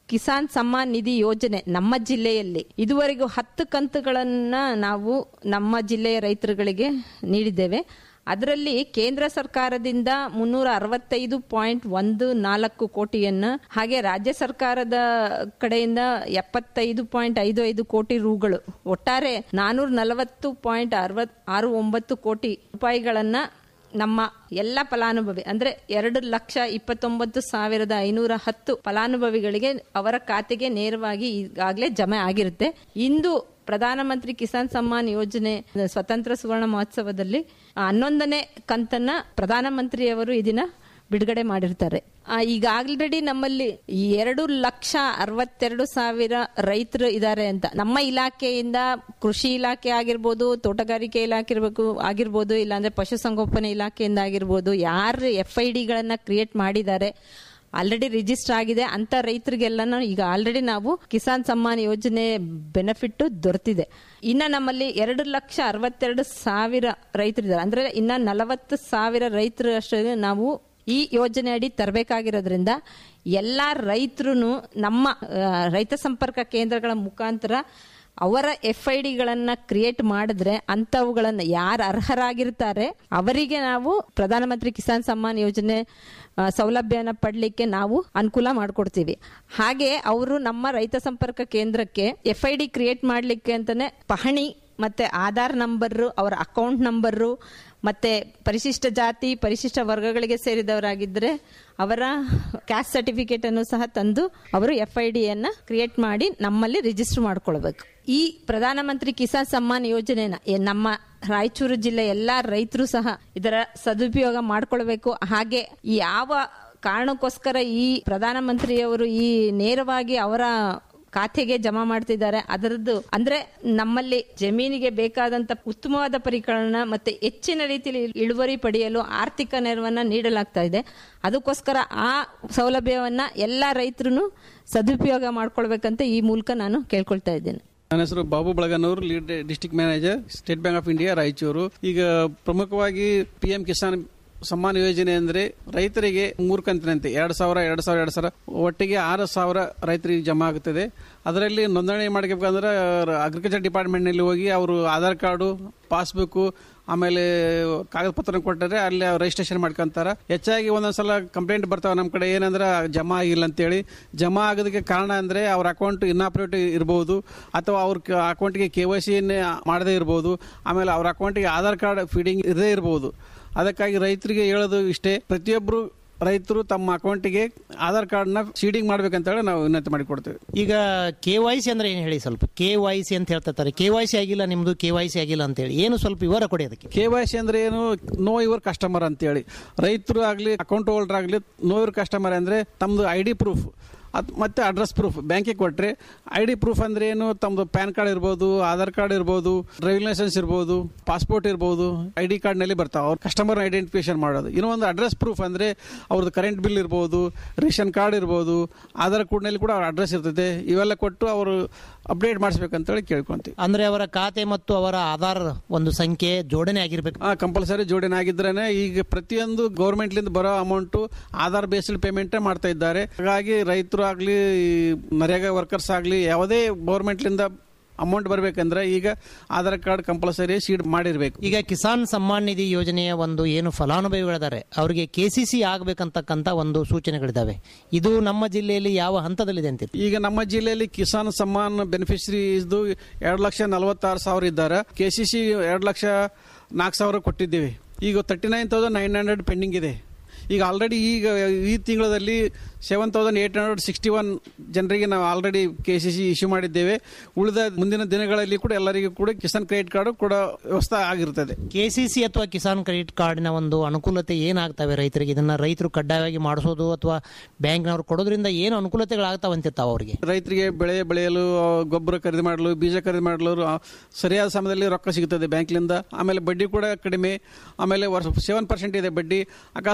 ಕಿಸಾನ್ ಸಮ್ಮಾನ್ ನಿಧಿ ಯೋಜನೆ ನಮ್ಮ ಜಿಲ್ಲೆಯಲ್ಲಿ ಇದುವರೆಗೂ ಹತ್ತು ಕಂತುಗಳನ್ನ ನಾವು ನಮ್ಮ ಜಿಲ್ಲೆಯ ರೈತರುಗಳಿಗೆ ನೀಡಿದ್ದೇವೆ ಅದರಲ್ಲಿ ಕೇಂದ್ರ ಸರ್ಕಾರದಿಂದ ಮುನ್ನೂರ ಅರವತ್ತೈದು ಪಾಯಿಂಟ್ ಒಂದು ನಾಲ್ಕು ಕೋಟಿಯನ್ನ ಹಾಗೆ ರಾಜ್ಯ ಸರ್ಕಾರದ ಕಡೆಯಿಂದ ಎಪ್ಪತ್ತೈದು ಪಾಯಿಂಟ್ ಐದು ಐದು ಕೋಟಿ ರೂಗಳು ಒಟ್ಟಾರೆ ನಾನೂರ ನಲವತ್ತು ಪಾಯಿಂಟ್ ಅರವತ್ ಆರು ಒಂಬತ್ತು ಕೋಟಿ ರೂಪಾಯಿಗಳನ್ನ ನಮ್ಮ ಎಲ್ಲ ಫಲಾನುಭವಿ ಅಂದ್ರೆ ಎರಡು ಲಕ್ಷ ಇಪ್ಪತ್ತೊಂಬತ್ತು ಸಾವಿರದ ಐನೂರ ಹತ್ತು ಫಲಾನುಭವಿಗಳಿಗೆ ಅವರ ಖಾತೆಗೆ ನೇರವಾಗಿ ಈಗಾಗಲೇ ಜಮೆ ಆಗಿರುತ್ತೆ ಇಂದು ಪ್ರಧಾನಮಂತ್ರಿ ಕಿಸಾನ್ ಸಮ್ಮಾನ್ ಯೋಜನೆ ಸ್ವತಂತ್ರ ಸುವರ್ಣ ಮಹೋತ್ಸವದಲ್ಲಿ ಹನ್ನೊಂದನೇ ಕಂತನ್ನ ಪ್ರಧಾನಮಂತ್ರಿಯವರು ಈ ದಿನ ಬಿಡುಗಡೆ ಮಾಡಿರ್ತಾರೆ ಆ, ಈಗ ಆಲ್ರೆಡಿ ನಮ್ಮಲ್ಲಿ ಎರಡು ಲಕ್ಷ ಅರವತ್ತೆರಡು ಸಾವಿರ ರೈತರು ಇದ್ದಾರೆ ಅಂತ ನಮ್ಮ ಇಲಾಖೆಯಿಂದ ಕೃಷಿ ಇಲಾಖೆ ಆಗಿರ್ಬೋದು ತೋಟಗಾರಿಕೆ ಇಲಾಖೆ ಇರಬೇಕು ಆಗಿರ್ಬೋದು ಇಲ್ಲಾಂದ್ರೆ ಪಶುಸಂಗೋಪನೆ ಇಲಾಖೆಯಿಂದ ಆಗಿರ್ಬೋದು ಯಾರು ಎಫ್ ಐ ಡಿಗಳನ್ನ ಕ್ರಿಯೇಟ್ ಮಾಡಿದ್ದಾರೆ ಆಲ್ರೆಡಿ ರಿಜಿಸ್ಟರ್ ಆಗಿದೆ ಅಂತ ರೈತರಿಗೆಲ್ಲ ಈಗ ಆಲ್ರೆಡಿ ನಾವು ಕಿಸಾನ್ ಸಮ್ಮಾನ್ ಯೋಜನೆ ಬೆನಿಫಿಟ್ ದೊರೆತಿದೆ ಇನ್ನ ನಮ್ಮಲ್ಲಿ ಎರಡು ಲಕ್ಷ ಅರವತ್ತೆರಡು ಸಾವಿರ ರೈತರಿದ್ದಾರೆ ಅಂದ್ರೆ ಇನ್ನ ನಲವತ್ತು ಸಾವಿರ ರೈತರು ಅಷ್ಟೇ ನಾವು ಈ ಯೋಜನೆ ಅಡಿ ತರಬೇಕಾಗಿರೋದ್ರಿಂದ ಎಲ್ಲಾ ರೈತರು ನಮ್ಮ ಆ, ರೈತ ಸಂಪರ್ಕ ಕೇಂದ್ರಗಳ ಮುಖಾಂತರ ಅವರ ಎಫ್ ಐ ಡಿಗಳನ್ನ ಕ್ರಿಯೇಟ್ ಮಾಡಿದ್ರೆ ಅಂತವುಗಳನ್ನ ಯಾರು ಅರ್ಹರಾಗಿರ್ತಾರೆ ಅವರಿಗೆ ನಾವು ಪ್ರಧಾನಮಂತ್ರಿ ಕಿಸಾನ್ ಸಮ್ಮಾನ್ ಯೋಜನೆ ಆ, ಸೌಲಭ್ಯನ ಪಡ್ಲಿಕ್ಕೆ ನಾವು ಅನುಕೂಲ ಮಾಡಿಕೊಡ್ತೀವಿ ಹಾಗೆ ಅವರು ನಮ್ಮ ರೈತ ಸಂಪರ್ಕ ಕೇಂದ್ರಕ್ಕೆ ಎಫ್ ಐ ಡಿ ಕ್ರಿಯೇಟ್ ಮಾಡ್ಲಿಕ್ಕೆ ಅಂತಾನೆ ಪಹಣಿ ಮತ್ತೆ ಆಧಾರ್ ನಂಬರ್ ಅವರ ಅಕೌಂಟ್ ನಂಬರು ಮತ್ತೆ ಪರಿಶಿಷ್ಟ ಜಾತಿ ಪರಿಶಿಷ್ಟ ವರ್ಗಗಳಿಗೆ ಸೇರಿದವರಾಗಿದ್ದರೆ ಅವರ ಕ್ಯಾಸ್ಟ್ ಸರ್ಟಿಫಿಕೇಟ್ ಅನ್ನು ಸಹ ತಂದು ಅವರು ಎಫ್ ಐ ಡಿಯನ್ನ ಕ್ರಿಯೇಟ್ ಮಾಡಿ ನಮ್ಮಲ್ಲಿ ರಿಜಿಸ್ಟರ್ ಮಾಡ್ಕೊಳ್ಬೇಕು ಈ ಪ್ರಧಾನಮಂತ್ರಿ ಕಿಸಾನ್ ಸಮ್ಮಾನ್ ಯೋಜನೆನ ಏ- ನಮ್ಮ ರಾಯಚೂರು ಜಿಲ್ಲೆ ಎಲ್ಲಾ ರೈತರು ಸಹ ಇದರ ಸದುಪಯೋಗ ಮಾಡ್ಕೊಳ್ಬೇಕು ಹಾಗೆ ಯಾವ ಕಾರಣಕ್ಕೋಸ್ಕರ ಈ ಪ್ರಧಾನಮಂತ್ರಿಯವರು ಈ ನೇರವಾಗಿ ಅವರ ಖಾತೆಗೆ ಜಮಾ ಮಾಡ್ತಿದ್ದಾರೆ ಅದರದ್ದು ಅಂದ್ರೆ ನಮ್ಮಲ್ಲಿ ಜಮೀನಿಗೆ ಬೇಕಾದಂತ ಉತ್ತಮವಾದ ಪರಿಕರಣ ಮತ್ತೆ ಹೆಚ್ಚಿನ ರೀತಿಯಲ್ಲಿ ಇಳುವರಿ ಪಡೆಯಲು ಆರ್ಥಿಕ ನೆರವನ್ನ ನೀಡಲಾಗ್ತಾ ಇದೆ ಅದಕ್ಕೋಸ್ಕರ ಆ ಸೌಲಭ್ಯವನ್ನ ಎಲ್ಲಾ ರೈತರು ಸದುಪಯೋಗ ಮಾಡ್ಕೊಳ್ಬೇಕಂತ ಈ ಮೂಲಕ ನಾನು ಕೇಳ್ಕೊಳ್ತಾ ಇದ್ದೇನೆ ನನ್ನ ಹೆಸರು Babu Balaganur lead district manager state bank of India Raichur ಈಗ ಪ್ರಮುಖವಾಗಿ ಪಿ ಎಂ ಕಿಸಾನ್ ಸಮ್ಮಾನ್ ಯೋಜನೆ ಅಂದ್ರೆ ರೈತರಿಗೆ ಮೂರು ಕಂತಿನಂತೆ ಎರಡು ಸಾವಿರ ಎರಡು ಸಾವಿರ ಎರಡು ಸಾವಿರ ಒಟ್ಟಿಗೆ ಆರು ಸಾವಿರ ರೈತರಿಗೆ ಜಮಾ ಆಗುತ್ತದೆ ಅದರಲ್ಲಿ ನೋಂದಣಿ ಮಾಡ್ಕೋಬೇಕಂದ್ರೆ ಅಗ್ರಿಕಲ್ಚರ್ ಡಿಪಾರ್ಟ್ಮೆಂಟ್ನಲ್ಲಿ ಹೋಗಿ ಅವರು ಆಧಾರ್ ಕಾರ್ಡು ಪಾಸ್ಬುಕ್ ಆಮೇಲೆ ಕಾಗದ ಪತ್ರ ಕೊಟ್ಟರೆ ಅಲ್ಲಿ ರಿಜಿಸ್ಟ್ರೇಷನ್ ಮಾಡ್ಕೊಂತಾರೆ ಹೆಚ್ಚಾಗಿ ಒಂದೊಂದ್ಸಲ ಕಂಪ್ಲೇಂಟ್ ಬರ್ತಾವೆ ನಮ್ಮ ಕಡೆ ಏನಂದ್ರೆ ಜಮಾ ಆಗಿಲ್ಲ ಅಂತೇಳಿ ಜಮಾ ಆಗೋದಕ್ಕೆ ಕಾರಣ ಅಂದರೆ ಅವ್ರ ಅಕೌಂಟ್ ಇನ್ನಾಪರೇಟಿವ್ ಇರ್ಬೋದು ಅಥವಾ ಅವ್ರ ಅಕೌಂಟ್ಗೆ ಕೆ ವೈ ಸಿ ಮಾಡದೇ ಇರ್ಬೋದು ಆಮೇಲೆ ಅವ್ರ ಅಕೌಂಟಿಗೆ ಆಧಾರ್ ಕಾರ್ಡ್ ಫೀಡಿಂಗ್ ಇರದೇ ಇರ್ಬೋದು ಅದಕ್ಕಾಗಿ ರೈತರಿಗೆ ಹೇಳೋದು ಇಷ್ಟೇ ಪ್ರತಿಯೊಬ್ಬರು ರೈತರು ತಮ್ಮ ಅಕೌಂಟಿಗೆ ಆಧಾರ್ ಕಾರ್ಡ್ನ ಸೀಡಿಂಗ್ ಮಾಡ್ಬೇಕಂತ ಹೇಳಿ ನಾವು ವಿನಂತಿ ಮಾಡಿಕೊಡ್ತೇವೆ ಈಗ ಕೆ ವೈ ಸಿ ಅಂದ್ರೆ ಏನು ಹೇಳಿ ಸ್ವಲ್ಪ ಕೆ ವೈ ಸಿ ಅಂತ ಹೇಳ್ತಾರೆ ಕೆ ವೈ ಸಿ ಆಗಿಲ್ಲ ನಿಮ್ದು ಕೆ ವೈ ಸಿ ಆಗಿಲ್ಲ ಅಂತೇಳಿ ಏನು ಸ್ವಲ್ಪ ವಿವರ ಕೊಡಿ ಅದಕ್ಕೆ ಕೆ ವೈ ಸಿ ಅಂದ್ರೆ ಏನು ನೋ ಯುವರ್ ಕಸ್ಟಮರ್ ಅಂತೇಳಿ ರೈತರು ಆಗಲಿ ಅಕೌಂಟ್ ಹೋಲ್ಡರ್ ಆಗಲಿ ನೋ ಯುವರ್ ಕಸ್ಟಮರ್ ಅಂದರೆ ತಮ್ಮದು ಐ ಡಿ ಪ್ರೂಫ್ ಅದು ಮತ್ತೆ ಅಡ್ರೆಸ್ ಪ್ರೂಫ್ ಬ್ಯಾಂಕಿಗೆ ಕೊಟ್ಟರೆ ಐ ಡಿ ಪ್ರೂಫ್ ಅಂದ್ರೆ ಏನು ತಮ್ಮದು ಪ್ಯಾನ್ ಕಾರ್ಡ್ ಇರ್ಬೋದು ಆಧಾರ್ ಕಾರ್ಡ್ ಇರ್ಬೋದು ಡ್ರೈವಿಂಗ್ ಲೈಸೆನ್ಸ್ ಇರ್ಬೋದು ಪಾಸ್ಪೋರ್ಟ್ ಇರ್ಬೋದು ಐ ಡಿ ಕಾರ್ಡ್ನಲ್ಲಿ ಬರ್ತಾವೆ ಅವ್ರ ಕಸ್ಟಮರ್ ಐಡೆಂಟಿಫಿಕೇಶನ್ ಮಾಡೋದು ಇನ್ನೂ ಒಂದು ಅಡ್ರೆಸ್ ಪ್ರೂಫ್ ಅಂದರೆ ಅವ್ರದ್ದು ಕರೆಂಟ್ ಬಿಲ್ ಇರ್ಬೋದು ರೇಷನ್ ಕಾರ್ಡ್ ಇರ್ಬೋದು ಆಧಾರ್ ಕಾರ್ಡ್ನಲ್ಲಿ ಕೂಡ ಅವ್ರ ಅಡ್ರೆಸ್ ಇರ್ತದೆ ಇವೆಲ್ಲ ಕೊಟ್ಟು ಅವರು ಅಪ್ಡೇಟ್ ಮಾಡಿಸ್ಬೇಕಂತೇಳಿ ಕೇಳ್ಕೊಂತೀವಿ ಅಂದ್ರೆ ಅವರ ಖಾತೆ ಮತ್ತು ಅವರ ಆಧಾರ್ ಒಂದು ಸಂಖ್ಯೆ ಜೋಡಣೆ ಆಗಿರ್ಬೇಕು ಕಂಪಲ್ಸರಿ ಜೋಡಣೆ ಆಗಿದ್ರೇನೆ ಈಗ ಪ್ರತಿಯೊಂದು ಗೌರ್ಮೆಂಟ್ಲಿಂದ ಬರೋ ಅಮೌಂಟು ಆಧಾರ್ ಬೇಸ್ಡ್ ಪೇಮೆಂಟೇ ಮಾಡ್ತಾ ಇದ್ದಾರೆ ಹಾಗಾಗಿ ರೈತರು ಆಗಲಿ ನರೇಗಾ ವರ್ಕರ್ಸ್ ಆಗಲಿ ಯಾವುದೇ ಗೌರ್ಮೆಂಟ್ಲಿಂದ ಅಮೌಂಟ್ ಬರಬೇಕಂದ್ರೆ ಈಗ ಆಧಾರ್ ಕಾರ್ಡ್ ಕಂಪಲ್ಸರಿ ಸೀಡ್ ಮಾಡಿರ್ಬೇಕು ಈಗ ಕಿಸಾನ್ ಸಮ್ಮಾನ್ ನಿಧಿ ಯೋಜನೆಯ ಒಂದು ಏನು ಫಲಾನುಭವಿಗಳಿದ್ದಾರೆ ಅವರಿಗೆ ಕೆ ಸಿ ಸಿ ಆಗಬೇಕಂತಕ್ಕಂಥ ಒಂದು ಸೂಚನೆಗಳಿದ್ದಾವೆ ಇದು ನಮ್ಮ ಜಿಲ್ಲೆಯಲ್ಲಿ ಯಾವ ಹಂತದಲ್ಲಿದೆ ಅಂತ ಈಗ ನಮ್ಮ ಜಿಲ್ಲೆಯಲ್ಲಿ ಕಿಸಾನ್ ಸಮ್ಮಾನ್ ಬೆನಿಫಿಷರೀಸ್ದು ಎರಡು ಲಕ್ಷ ನಲವತ್ತಾರು ಸಾವಿರ ಇದ್ದಾರೆ ಕೆ ಸಿ ಸಿ ಎರಡು ಲಕ್ಷ ನಾಲ್ಕು ಸಾವಿರ ಕೊಟ್ಟಿದ್ದೇವೆ ಈಗ thirty nine thousand nine hundred pending ಇದೆ ಈಗ ಆಲ್ರೆಡಿ ಈಗ ಈ ತಿಂಗಳಲ್ಲಿ seven thousand eight hundred sixty one ಜನರಿಗೆ ನಾವು already K C C issue ಮಾಡಿದ್ದೇವೆ ಉಳಿದ ಮುಂದಿನ ದಿನಗಳಲ್ಲಿ ಕೂಡ ಎಲ್ಲರಿಗೂ ಕೂಡ ಕಿಸಾನ್ ಕ್ರೆಡಿಟ್ ಕಾರ್ಡ್ ಕೂಡ ವ್ಯವಸ್ಥೆ ಆಗಿರ್ತದೆ ಕೆ ಸಿ ಸಿ ಅಥವಾ ಕಿಸಾನ್ ಕ್ರೆಡಿಟ್ ಕಾರ್ಡಿನ ಒಂದು ಅನುಕೂಲತೆ ಏನಾಗ್ತವೆ ರೈತರಿಗೆ ಇದನ್ನ ರೈತರು ಕಡ್ಡಾಯವಾಗಿ ಮಾಡಿಸೋದು ಅಥವಾ ಬ್ಯಾಂಕ್ನವ್ರು ಕೊಡೋದ್ರಿಂದ ಏನು ಅನುಕೂಲತೆಗಳಾಗ್ತಾವೆ ಅಂತಿರ್ತಾವೆ ಅವರಿಗೆ ರೈತರಿಗೆ ಬೆಳೆ ಬೆಳೆಯಲು ಆ, ಗೊಬ್ಬರ ಖರೀದಿ ಮಾಡಲು ಬೀಜ ಖರೀದಿ ಮಾಡಲು ಆ, ಸರಿಯಾದ ಸಮಯದಲ್ಲಿ ರೊಕ್ಕ ಸಿಗುತ್ತದೆ ಬ್ಯಾಂಕ್ಲಿಂದ ಆಮೇಲೆ ಬಡ್ಡಿ ಕೂಡ ಕಡಿಮೆ ಆಮೇಲೆ ವರ್ಷ ಸೆವೆನ್ ಪರ್ಸೆಂಟ್ ಇದೆ ಬಡ್ಡಿ ಅಕಸ್ಮಾತ್ ಅವ್ರು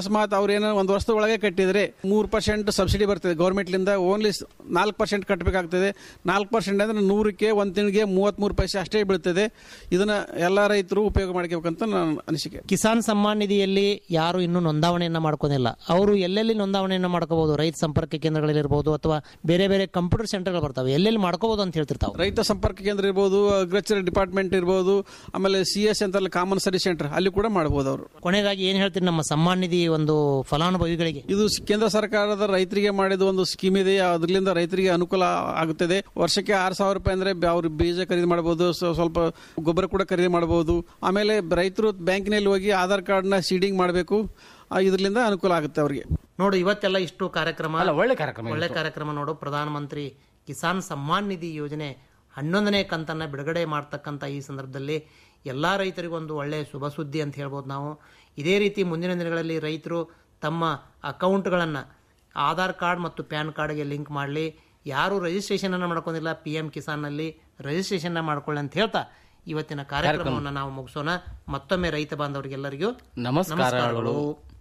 ಅವ್ರು ಏನೋ ಒಂದು ವರ್ಷದ ಒಳಗೆ ಕಟ್ಟಿದ್ರೆ ಮೂರು ಪರ್ಸೆಂಟ್ ಸಬ್ಸಿಡಿ ಬರ್ತದೆ ಗೌರ್ಮೆಂಟ್ಲಿಂದ ಓನ್ಲಿ ನಾಲ್ಕು ಪರ್ಸೆಂಟ್ ಕಟ್ಟಬೇಕಾಗ್ತದೆ ನಾಲ್ಕು ಪರ್ಸೆಂಟ್ ಅಂದ್ರೆ ನೂರಕ್ಕೆ ಒಂದು ತಿಂಗಳಿಗೆ ಮೂವತ್ತ್ಮೂರು ಪೈಸೆ ಅಷ್ಟೇ ಬೀಳ್ತದೆ ಇದನ್ನ ಎಲ್ಲ ರೈತರು ಉಪಯೋಗ ಮಾಡ್ಕೋಬೇಕಂತ ನನ್ನ ಅನಿಸಿಕೆ ಕಿಸಾನ್ ಸಮ್ಮಾನ್ ನಿಧಿಯಲ್ಲಿ ಯಾರು ಇನ್ನೂ ನೋಂದಾವಣೆಯನ್ನ ಮಾಡ್ಕೊಂಡಿಲ್ಲ ಅವರು ಎಲ್ಲೆಲ್ಲಿ ನೋಂದಾವಣೆಯನ್ನ ಮಾಡ್ಕೋಬಹುದು ರೈತ ಸಂಪರ್ಕ ಕೇಂದ್ರಗಳಿರ್ಬೋದು ಅಥವಾ ಬೇರೆ ಬೇರೆ ಕಂಪ್ಯೂಟರ್ ಸೆಂಟರ್ಗಳು ಬರ್ತಾವೆ ಎಲ್ಲೆಲ್ಲಿ ಮಾಡ್ಕೋಬಹುದು ಅಂತ ಹೇಳ್ತಿರ್ತಾವೆ ರೈತ ಸಂಪರ್ಕ ಕೇಂದ್ರ ಇರ್ಬೋದು ಅಗ್ರಿಕಲ್ಚರ್ ಡಿಪಾರ್ಟ್ಮೆಂಟ್ ಇರ್ಬೋದು ಆಮೇಲೆ ಸಿ ಎಸ್ ಅಂತಲ್ಲ ಕಾಮನ್ ಸರ್ವಿಸ್ ಸೆಂಟರ್ ಅಲ್ಲಿ ಕೂಡ ಮಾಡ್ಬೋದು ಅವರು ಕೊನೆಯದಾಗಿ ಏನ್ ಹೇಳ್ತೀರಿ ನಮ್ಮ ಸಮ್ಮಾನ್ ನಿಧಿ ಒಂದು ಫಲಾನುಭವಿಗಳಿಗೆ ಇದು ಸ್- ಕೇಂದ್ರ ಸರ್ಕಾರದ ರೈತರಿಗೆ ಮಾಡಿದ ಒಂದು ಸ್ಕೀಮ್ ಇದೆ ಅದರಿಂದ ರೈತರಿಗೆ ಅನುಕೂಲ ಆಗುತ್ತದೆ ವರ್ಷಕ್ಕೆ ಆರು ಸಾವಿರ ರೂಪಾಯಿ ಅಂದ್ರೆ ಬ- ಅವ್ರು ಬೀಜ ಖರೀದಿ ಮಾಡಬಹುದು ಸ್ವಲ್ಪ ಗೊಬ್ಬರ ಕೂಡ ಖರೀದಿ ಮಾಡಬಹುದು ಆಮೇಲೆ ರೈತರು ಬ್ಯಾಂಕಿನಲ್ಲಿ ಹೋಗಿ ಆಧಾರ್ ಕಾರ್ಡ್ನ ಸೀಡಿಂಗ್ ಮಾಡಬೇಕು ಇದರಿಂದ ಅನುಕೂಲ ಆಗುತ್ತೆ ಅವರಿಗೆ ನೋಡು ಇವತ್ತೆಲ್ಲ ಇಷ್ಟು ಕಾರ್ಯಕ್ರಮ ಅಲ್ಲ, ಒಳ್ಳೆ ಕಾರ್ಯಕ್ರಮ ಒಳ್ಳೆ ಇವತ್ತು. ಕಾರ್ಯಕ್ರಮ ನೋಡು ಪ್ರಧಾನಮಂತ್ರಿ ಕಿಸಾನ್ ಸಮ್ಮಾನ್ ನಿಧಿ ಯೋಜನೆ ಹನ್ನೊಂದನೇ ಕಂತನ್ನ ಬಿಡುಗಡೆ ಮಾಡ್ತಕ್ಕಂಥ ಈ ಸಂದರ್ಭದಲ್ಲಿ ಎಲ್ಲಾ ರೈತರಿಗೊಂದು ಒಳ್ಳೆಯ ಶುಭ ಸುದ್ದಿ ಅಂತ ಹೇಳ್ಬೋದು ನಾವು ಇದೇ ರೀತಿ ಮುಂದಿನ ದಿನಗಳಲ್ಲಿ ರೈತರು ತಮ್ಮ ಅಕೌಂಟ್ಗಳನ್ನು ಆಧಾರ್ ಕಾರ್ಡ್ ಮತ್ತು ಪ್ಯಾನ್ ಕಾರ್ಡ್ಗೆ ಲಿಂಕ್ ಮಾಡಲಿ ಯಾರು ರಿಜಿಸ್ಟ್ರೇಷನ್ ಅನ್ನು ಮಾಡ್ಕೊಂಡಿಲ್ಲ ಪಿ ಎಂ ಕಿಸಾನ್ನಲ್ಲಿ ರಿಜಿಸ್ಟ್ರೇಷನ್ ಮಾಡ್ಕೊಳ್ಳಿ ಅಂತ ಹೇಳ್ತಾ ಇವತ್ತಿನ ಕಾರ್ಯಕ್ರಮವನ್ನು ನಾವು ಮುಗಿಸೋಣ ಮತ್ತೊಮ್ಮೆ ರೈತ ಬಾಂಧವರಿಗೆಲ್ಲರಿಗೂ ನಮಸ್ಕಾರಗಳು.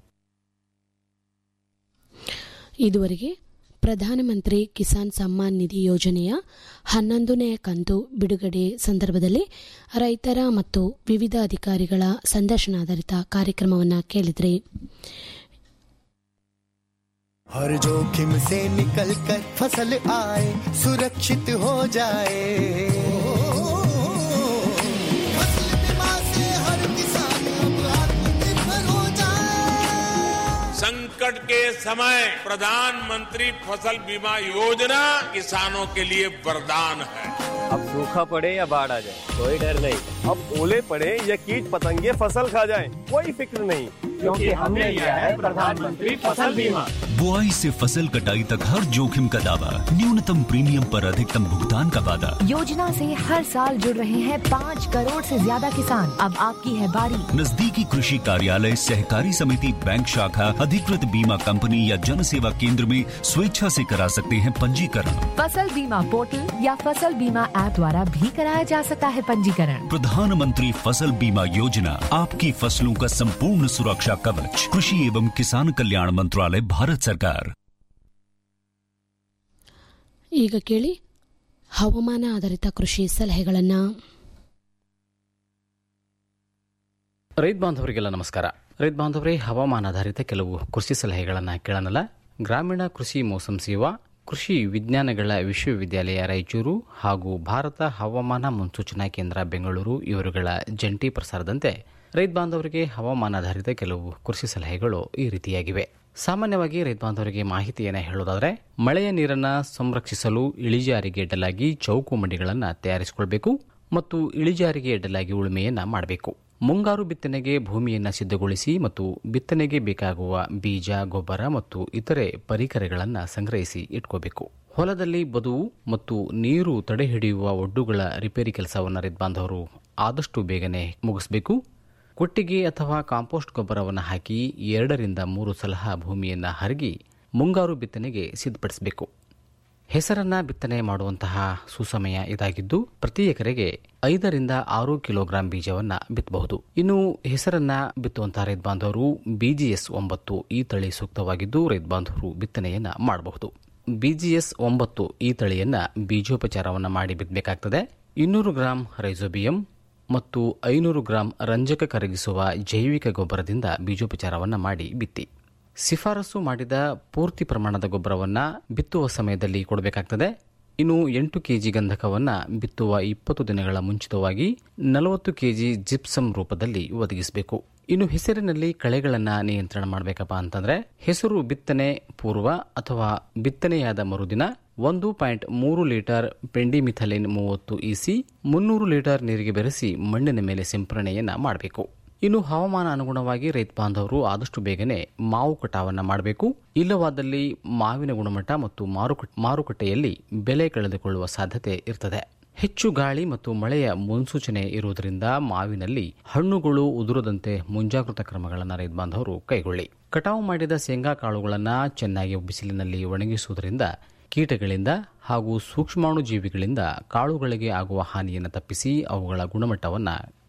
ಇದುವರೆಗೆ ಪ್ರಧಾನಮಂತ್ರಿ ಕಿಸಾನ್ ಸಮ್ಮಾನ್ ನಿಧಿ ಯೋಜನೆಯ ಹನ್ನೊಂದನೇ ಕಂತು ಬಿಡುಗಡೆ ಸಂದರ್ಭದಲ್ಲಿ ರೈತರ ಮತ್ತು ವಿವಿಧ ಅಧಿಕಾರಿಗಳ ಸಂದರ್ಶನಾಧಾರಿತ ಕಾರ್ಯಕ್ರಮವನ್ನು ಕೇಳಿದ್ರಿ हर जोखिम से निकल कर फसल आए सुरक्षित हो जाए फसल बीमा से हर किसान अब आत्मनिर्भर हो जाए संकट के समय प्रधानमंत्री फसल बीमा योजना किसानों के लिए वरदान है अब सूखा पड़े या बाढ़ आ जाए कोई डर नहीं अब ओले पड़े या कीट पतंगे फसल खा जाए कोई फिक्र नहीं क्योंकि हमने लिया है प्रधानमंत्री फसल बीमा बुआई से फसल कटाई तक हर जोखिम का दावा न्यूनतम प्रीमियम पर अधिकतम भुगतान का वादा योजना से हर साल जुड़ रहे हैं पाँच करोड़ से ज्यादा किसान अब आपकी है बारी नजदीकी कृषि कार्यालय सहकारी समिति बैंक शाखा अधिकृत बीमा कंपनी या जन सेवा केंद्र में स्वेच्छा से करा सकते हैं पंजीकरण फसल बीमा पोर्टल या फसल बीमा ऐप द्वारा भी कराया जा सकता है पंजीकरण प्रधानमंत्री फसल बीमा योजना आपकी फसलों का संपूर्ण सुरक्षा कवच कृषि एवं किसान कल्याण मंत्रालय भारत सरकार ಈಗ ಕೇಳಿ ಹವಾಮಾನ ಆಧಾರಿತ ಕೃಷಿ ಸಲಹೆಗಳನ್ನು ರೈತ ಬಾಂಧವರಿಗೆಲ್ಲ ನಮಸ್ಕಾರ ರೈತ ಬಾಂಧವರೇ ಹವಾಮಾನಾಧಾರಿತ ಕೆಲವು ಕೃಷಿ ಸಲಹೆಗಳನ್ನು ಕೇಳೋಣಲ್ಲ ಗ್ರಾಮೀಣ ಕೃಷಿ ಮೋಸಂ ಸೇವಾ ಕೃಷಿ ವಿಜ್ಞಾನಗಳ ವಿಶ್ವವಿದ್ಯಾಲಯ ರಾಯಚೂರು ಹಾಗೂ ಭಾರತ ಹವಾಮಾನ ಮುನ್ಸೂಚನಾ ಕೇಂದ್ರ ಬೆಂಗಳೂರು ಇವರುಗಳ ಜಂಟಿ ಪ್ರಸಾರದಂತೆ ರೈತ ಬಾಂಧವರಿಗೆ ಹವಾಮಾನಾಧಾರಿತ ಕೆಲವು ಕೃಷಿ ಸಲಹೆಗಳು ಈ ರೀತಿಯಾಗಿವೆ ಸಾಮಾನ್ಯವಾಗಿ ರೈತ ಬಾಂಧವರಿಗೆ ಮಾಹಿತಿಯನ್ನು ಹೇಳೋದಾದರೆ ಮಳೆಯ ನೀರನ್ನು ಸಂರಕ್ಷಿಸಲು ಇಳಿಜಾರಿಗೆ ಅಡ್ಡಲಾಗಿ ಚೌಕು ಮಂಡಿಗಳನ್ನು ತಯಾರಿಸಿಕೊಳ್ಬೇಕು ಮತ್ತು ಇಳಿಜಾರಿಗೆ ಅಡ್ಡಲಾಗಿ ಉಳುಮೆಯನ್ನ ಮಾಡಬೇಕು ಮುಂಗಾರು ಬಿತ್ತನೆಗೆ ಭೂಮಿಯನ್ನು ಸಿದ್ಧಗೊಳಿಸಿ ಮತ್ತು ಬಿತ್ತನೆಗೆ ಬೇಕಾಗುವ ಬೀಜ ಗೊಬ್ಬರ ಮತ್ತು ಇತರೆ ಪರಿಕರಗಳನ್ನು ಸಂಗ್ರಹಿಸಿ ಇಟ್ಕೋಬೇಕು ಹೊಲದಲ್ಲಿ ಬದುವು ಮತ್ತು ನೀರು ತಡೆಹಿಡಿಯುವ ಒಡ್ಡುಗಳ ರಿಪೇರಿ ಕೆಲಸವನ್ನು ರೈತ ಬಾಂಧವರು ಆದಷ್ಟು ಬೇಗನೆ ಮುಗಿಸಬೇಕು ಕೊಟ್ಟಿಗೆ ಅಥವಾ ಕಾಂಪೋಸ್ಟ್ ಗೊಬ್ಬರವನ್ನು ಹಾಕಿ ಎರಡರಿಂದ ಮೂರು ಸಲ ಭೂಮಿಯನ್ನು ಹರಗಿ ಮುಂಗಾರು ಬಿತ್ತನೆಗೆ ಸಿದ್ಧಪಡಿಸಬೇಕು ಹೆಸರನ್ನ ಬಿತ್ತನೆ ಮಾಡುವಂತಹ ಸುಸಮಯ ಇದಾಗಿದ್ದು ಪ್ರತಿ ಎಕರೆಗೆ ಐದರಿಂದ ಆರು ಕಿಲೋಗ್ರಾಂ ಬೀಜವನ್ನ ಬಿತ್ತಬಹುದು ಇನ್ನು ಹೆಸರನ್ನ ಬಿತ್ತುವಂತಹ ರೈತ ಬಾಂಧವರು ಬಿಜಿಎಸ್ ಒಂಬತ್ತು ಈ ತಳಿ ಸೂಕ್ತವಾಗಿದ್ದು ರೈತ ಬಾಂಧವರು ಬಿತ್ತನೆಯನ್ನ ಮಾಡಬಹುದು ಬಿಜಿಎಸ್ ಒಂಬತ್ತು ಈ ತಳಿಯನ್ನ ಬೀಜೋಪಚಾರವನ್ನ ಮಾಡಿ ಬಿತ್ತಬೇಕಾಗ್ತದೆ ಇನ್ನೂರು ಗ್ರಾಂ ರೈಸೋಬಿಯಂ ಮತ್ತು ಐನೂರು ಗ್ರಾಂ ರಂಜಕ ಕರಗಿಸುವ ಜೈವಿಕ ಗೊಬ್ಬರದಿಂದ ಬೀಜೋಪಚಾರವನ್ನ ಮಾಡಿ ಬಿತ್ತಿ ಶಿಫಾರಸು ಮಾಡಿದ ಪೂರ್ತಿ ಪ್ರಮಾಣದ ಗೊಬ್ಬರವನ್ನ ಬಿತ್ತುವ ಸಮಯದಲ್ಲಿ ಕೊಡಬೇಕಾಗ್ತದೆ ಇನ್ನು ಎಂಟು ಕೆಜಿ ಗಂಧಕವನ್ನ ಬಿತ್ತುವ ಇಪ್ಪತ್ತು ದಿನಗಳ ಮುಂಚಿತವಾಗಿ ನಲವತ್ತು ಕೆಜಿ ಜಿಪ್ಸಮ್ ರೂಪದಲ್ಲಿ ಒದಗಿಸಬೇಕು ಇನ್ನು ಹೆಸರಿನಲ್ಲಿ ಕಳೆಗಳನ್ನ ನಿಯಂತ್ರಣ ಮಾಡಬೇಕಪ್ಪ ಅಂತಂದ್ರೆ ಹೆಸರು ಬಿತ್ತನೆ ಪೂರ್ವ ಅಥವಾ ಬಿತ್ತನೆಯಾದ ಮರುದಿನ ಒಂದು ಪಾಯಿಂಟ್ ಮೂರು ಲೀಟರ್ ಪೆಂಡಿಮಿಥಲಿನ್ ಮೂವತ್ತು ಇಸಿ ಮುನ್ನೂರು ಲೀಟರ್ ನೀರಿಗೆ ಬೆರೆಸಿ ಮಣ್ಣಿನ ಮೇಲೆ ಸಿಂಪರಣೆಯನ್ನ ಮಾಡಬೇಕು ಇನ್ನು ಹವಾಮಾನ ಅನುಗುಣವಾಗಿ ರೈತ ಬಾಂಧವರು ಆದಷ್ಟು ಬೇಗನೆ ಮಾವು ಕಟಾವನ್ನ ಮಾಡಬೇಕು ಇಲ್ಲವಾದಲ್ಲಿ ಮಾವಿನ ಗುಣಮಟ್ಟ ಮತ್ತು ಮಾರುಕಟ್ಟೆ ಮಾರುಕಟ್ಟೆಯಲ್ಲಿ ಬೆಲೆ ಕಳೆದುಕೊಳ್ಳುವ ಸಾಧ್ಯತೆ ಇರ್ತದೆ ಹೆಚ್ಚು ಗಾಳಿ ಮತ್ತು ಮಳೆಯ ಮುನ್ಸೂಚನೆ ಇರುವುದರಿಂದ ಮಾವಿನಲ್ಲಿ ಹಣ್ಣುಗಳು ಉದುರದಂತೆ ಮುಂಜಾಗೃತಾ ಕ್ರಮಗಳನ್ನು ರೈತ ಬಾಂಧವರು ಕೈಗೊಳ್ಳಿ ಕಟಾವು ಮಾಡಿದ ಶೇಂಗಾ ಕಾಳುಗಳನ್ನು ಚೆನ್ನಾಗಿ ಬಿಸಿಲಿನಲ್ಲಿ ಒಣಗಿಸುವುದರಿಂದ ಕೀಟಗಳಿಂದ ಹಾಗೂ ಸೂಕ್ಷ್ಮಾಣು ಜೀವಿಗಳಿಂದ ಕಾಳುಗಳಿಗೆ ಆಗುವ ಹಾನಿಯನ್ನು ತಪ್ಪಿಸಿ ಅವುಗಳ ಗುಣಮಟ್ಟವನ್ನು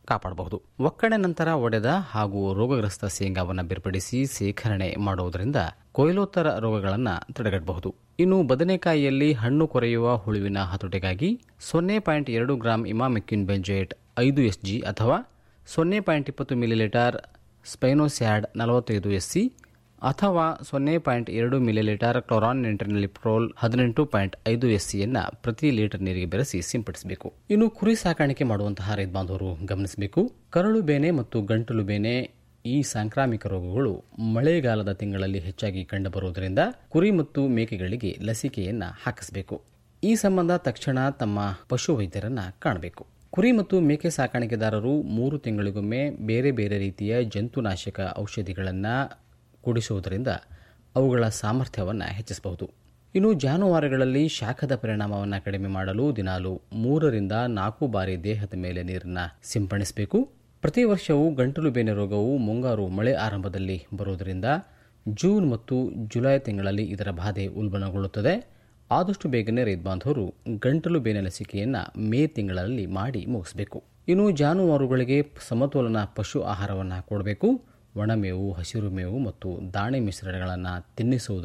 ಕಾಪಾಡಬಹುದು ಒಕ್ಕಣೆ ನಂತರ ಒಡೆದ ಹಾಗೂ ರೋಗಗ್ರಸ್ತ ಶೇಂಗಾವನ್ನು ಬೇರ್ಪಡಿಸಿ ಶೇಖರಣೆ ಮಾಡುವುದರಿಂದ ಕೊಯ್ಲೋತ್ತರ ರೋಗಗಳನ್ನು ತಡೆಗಟ್ಟಬಹುದು ಇನ್ನು ಬದನೆಕಾಯಿಯಲ್ಲಿ ಹಣ್ಣು ಕೊರೆಯುವ ಹುಳುವಿನ ಹತೋಟಿಗಾಗಿ ಸೊನ್ನೆ ಪಾಯಿಂಟ್ ಎರಡು ಗ್ರಾಂ ಇಮಾಮಿಕ್ಯೂನ್ ಬೆಂಜೇಟ್ ಐದು ಎಸ್ ಜಿ ಅಥವಾ ಸೊನ್ನೆ ಪಾಯಿಂಟ್ ಇಪ್ಪತ್ತು ಮಿಲಿಲೀಟರ್ ಸ್ಪೈನೋಸ್ಯಾಡ್ ನಲವತ್ತೈದು ಎಸ್ ಸಿ ಅಥವಾ ಸೊನ್ನೆ ಪಾಯಿಂಟ್ ಎರಡು ಮಿಲಿಲೀಟರ್ ಕ್ಲೋರಾನ್ ನಿಟ್ರಿನಲಿಪ್ರೋಲ್ ಹದಿನೆಂಟು ಪಾಯಿಂಟ್ ಐದು ಎಸ್ ಸಿಯನ್ನು ಪ್ರತಿ ಲೀಟರ್ ನೀರಿಗೆ ಬೆರೆಸಿ ಸಿಂಪಡಿಸಬೇಕು ಇನ್ನು ಕುರಿ ಸಾಕಾಣಿಕೆ ಮಾಡುವಂತಹ ರೈತ ಬಾಂಧವರು ಗಮನಿಸಬೇಕು ಕರಳು ಬೇನೆ ಮತ್ತು ಗಂಟಲು ಬೇನೆ ಈ ಸಾಂಕ್ರಾಮಿಕ ರೋಗಗಳು ಮಳೆಗಾಲದ ತಿಂಗಳಲ್ಲಿ ಹೆಚ್ಚಾಗಿ ಕಂಡುಬರುವುದರಿಂದ ಕುರಿ ಮತ್ತು ಮೇಕೆಗಳಿಗೆ ಲಸಿಕೆಯನ್ನ ಹಾಕಿಸಬೇಕು ಈ ಸಂಬಂಧ ತಕ್ಷಣ ತಮ್ಮ ಪಶು ವೈದ್ಯರನ್ನ ಕಾಣಬೇಕು ಕುರಿ ಮತ್ತು ಮೇಕೆ ಸಾಕಾಣಿಕೆದಾರರು ಮೂರು ತಿಂಗಳಿಗೊಮ್ಮೆ ಬೇರೆ ಬೇರೆ ರೀತಿಯ ಜಂತುನಾಶಕ ಔಷಧಿಗಳನ್ನು ಕುಡಿಸುವುದರಿಂದ ಅವುಗಳ ಸಾಮರ್ಥ್ಯವನ್ನು ಹೆಚ್ಚಿಸಬಹುದು ಇನ್ನು ಜಾನುವಾರುಗಳಲ್ಲಿ ಶಾಖದ ಪರಿಣಾಮವನ್ನು ಕಡಿಮೆ ಮಾಡಲು ದಿನಾಲು ಮೂರರಿಂದ ನಾಲ್ಕು ಬಾರಿ ದೇಹದ ಮೇಲೆ ನೀರನ್ನು ಸಿಂಪಡಿಸಬೇಕು ಪ್ರತಿ ವರ್ಷವೂ ಗಂಟಲು ಬೇನೆ ರೋಗವು ಮುಂಗಾರು ಮಳೆ ಆರಂಭದಲ್ಲಿ ಬರುವುದರಿಂದ ಜೂನ್ ಮತ್ತು ಜುಲೈ ತಿಂಗಳಲ್ಲಿ ಇದರ ಬಾಧೆ ಉಲ್ಬಣಗೊಳ್ಳುತ್ತದೆ ಆದಷ್ಟು ಬೇಗನೆ ರೈತ ಬಾಂಧವರು ಗಂಟಲು ಬೇನೆ ಲಸಿಕೆಯನ್ನು ಮೇ ತಿಂಗಳಲ್ಲಿ ಮಾಡಿ ಮುಗಿಸಬೇಕು ಇನ್ನು ಜಾನುವಾರುಗಳಿಗೆ ಸಮತೋಲನ ಪಶು ಆಹಾರವನ್ನು ಕೊಡಬೇಕು ಒಣಮೇವು ಹಸಿರು ಮೇವು ಮತ್ತು ದಾಣೆ ಮಿಶ್ರಣಗಳನ್ನು ತಿನ್ನಿಸುವುದರಿಂದ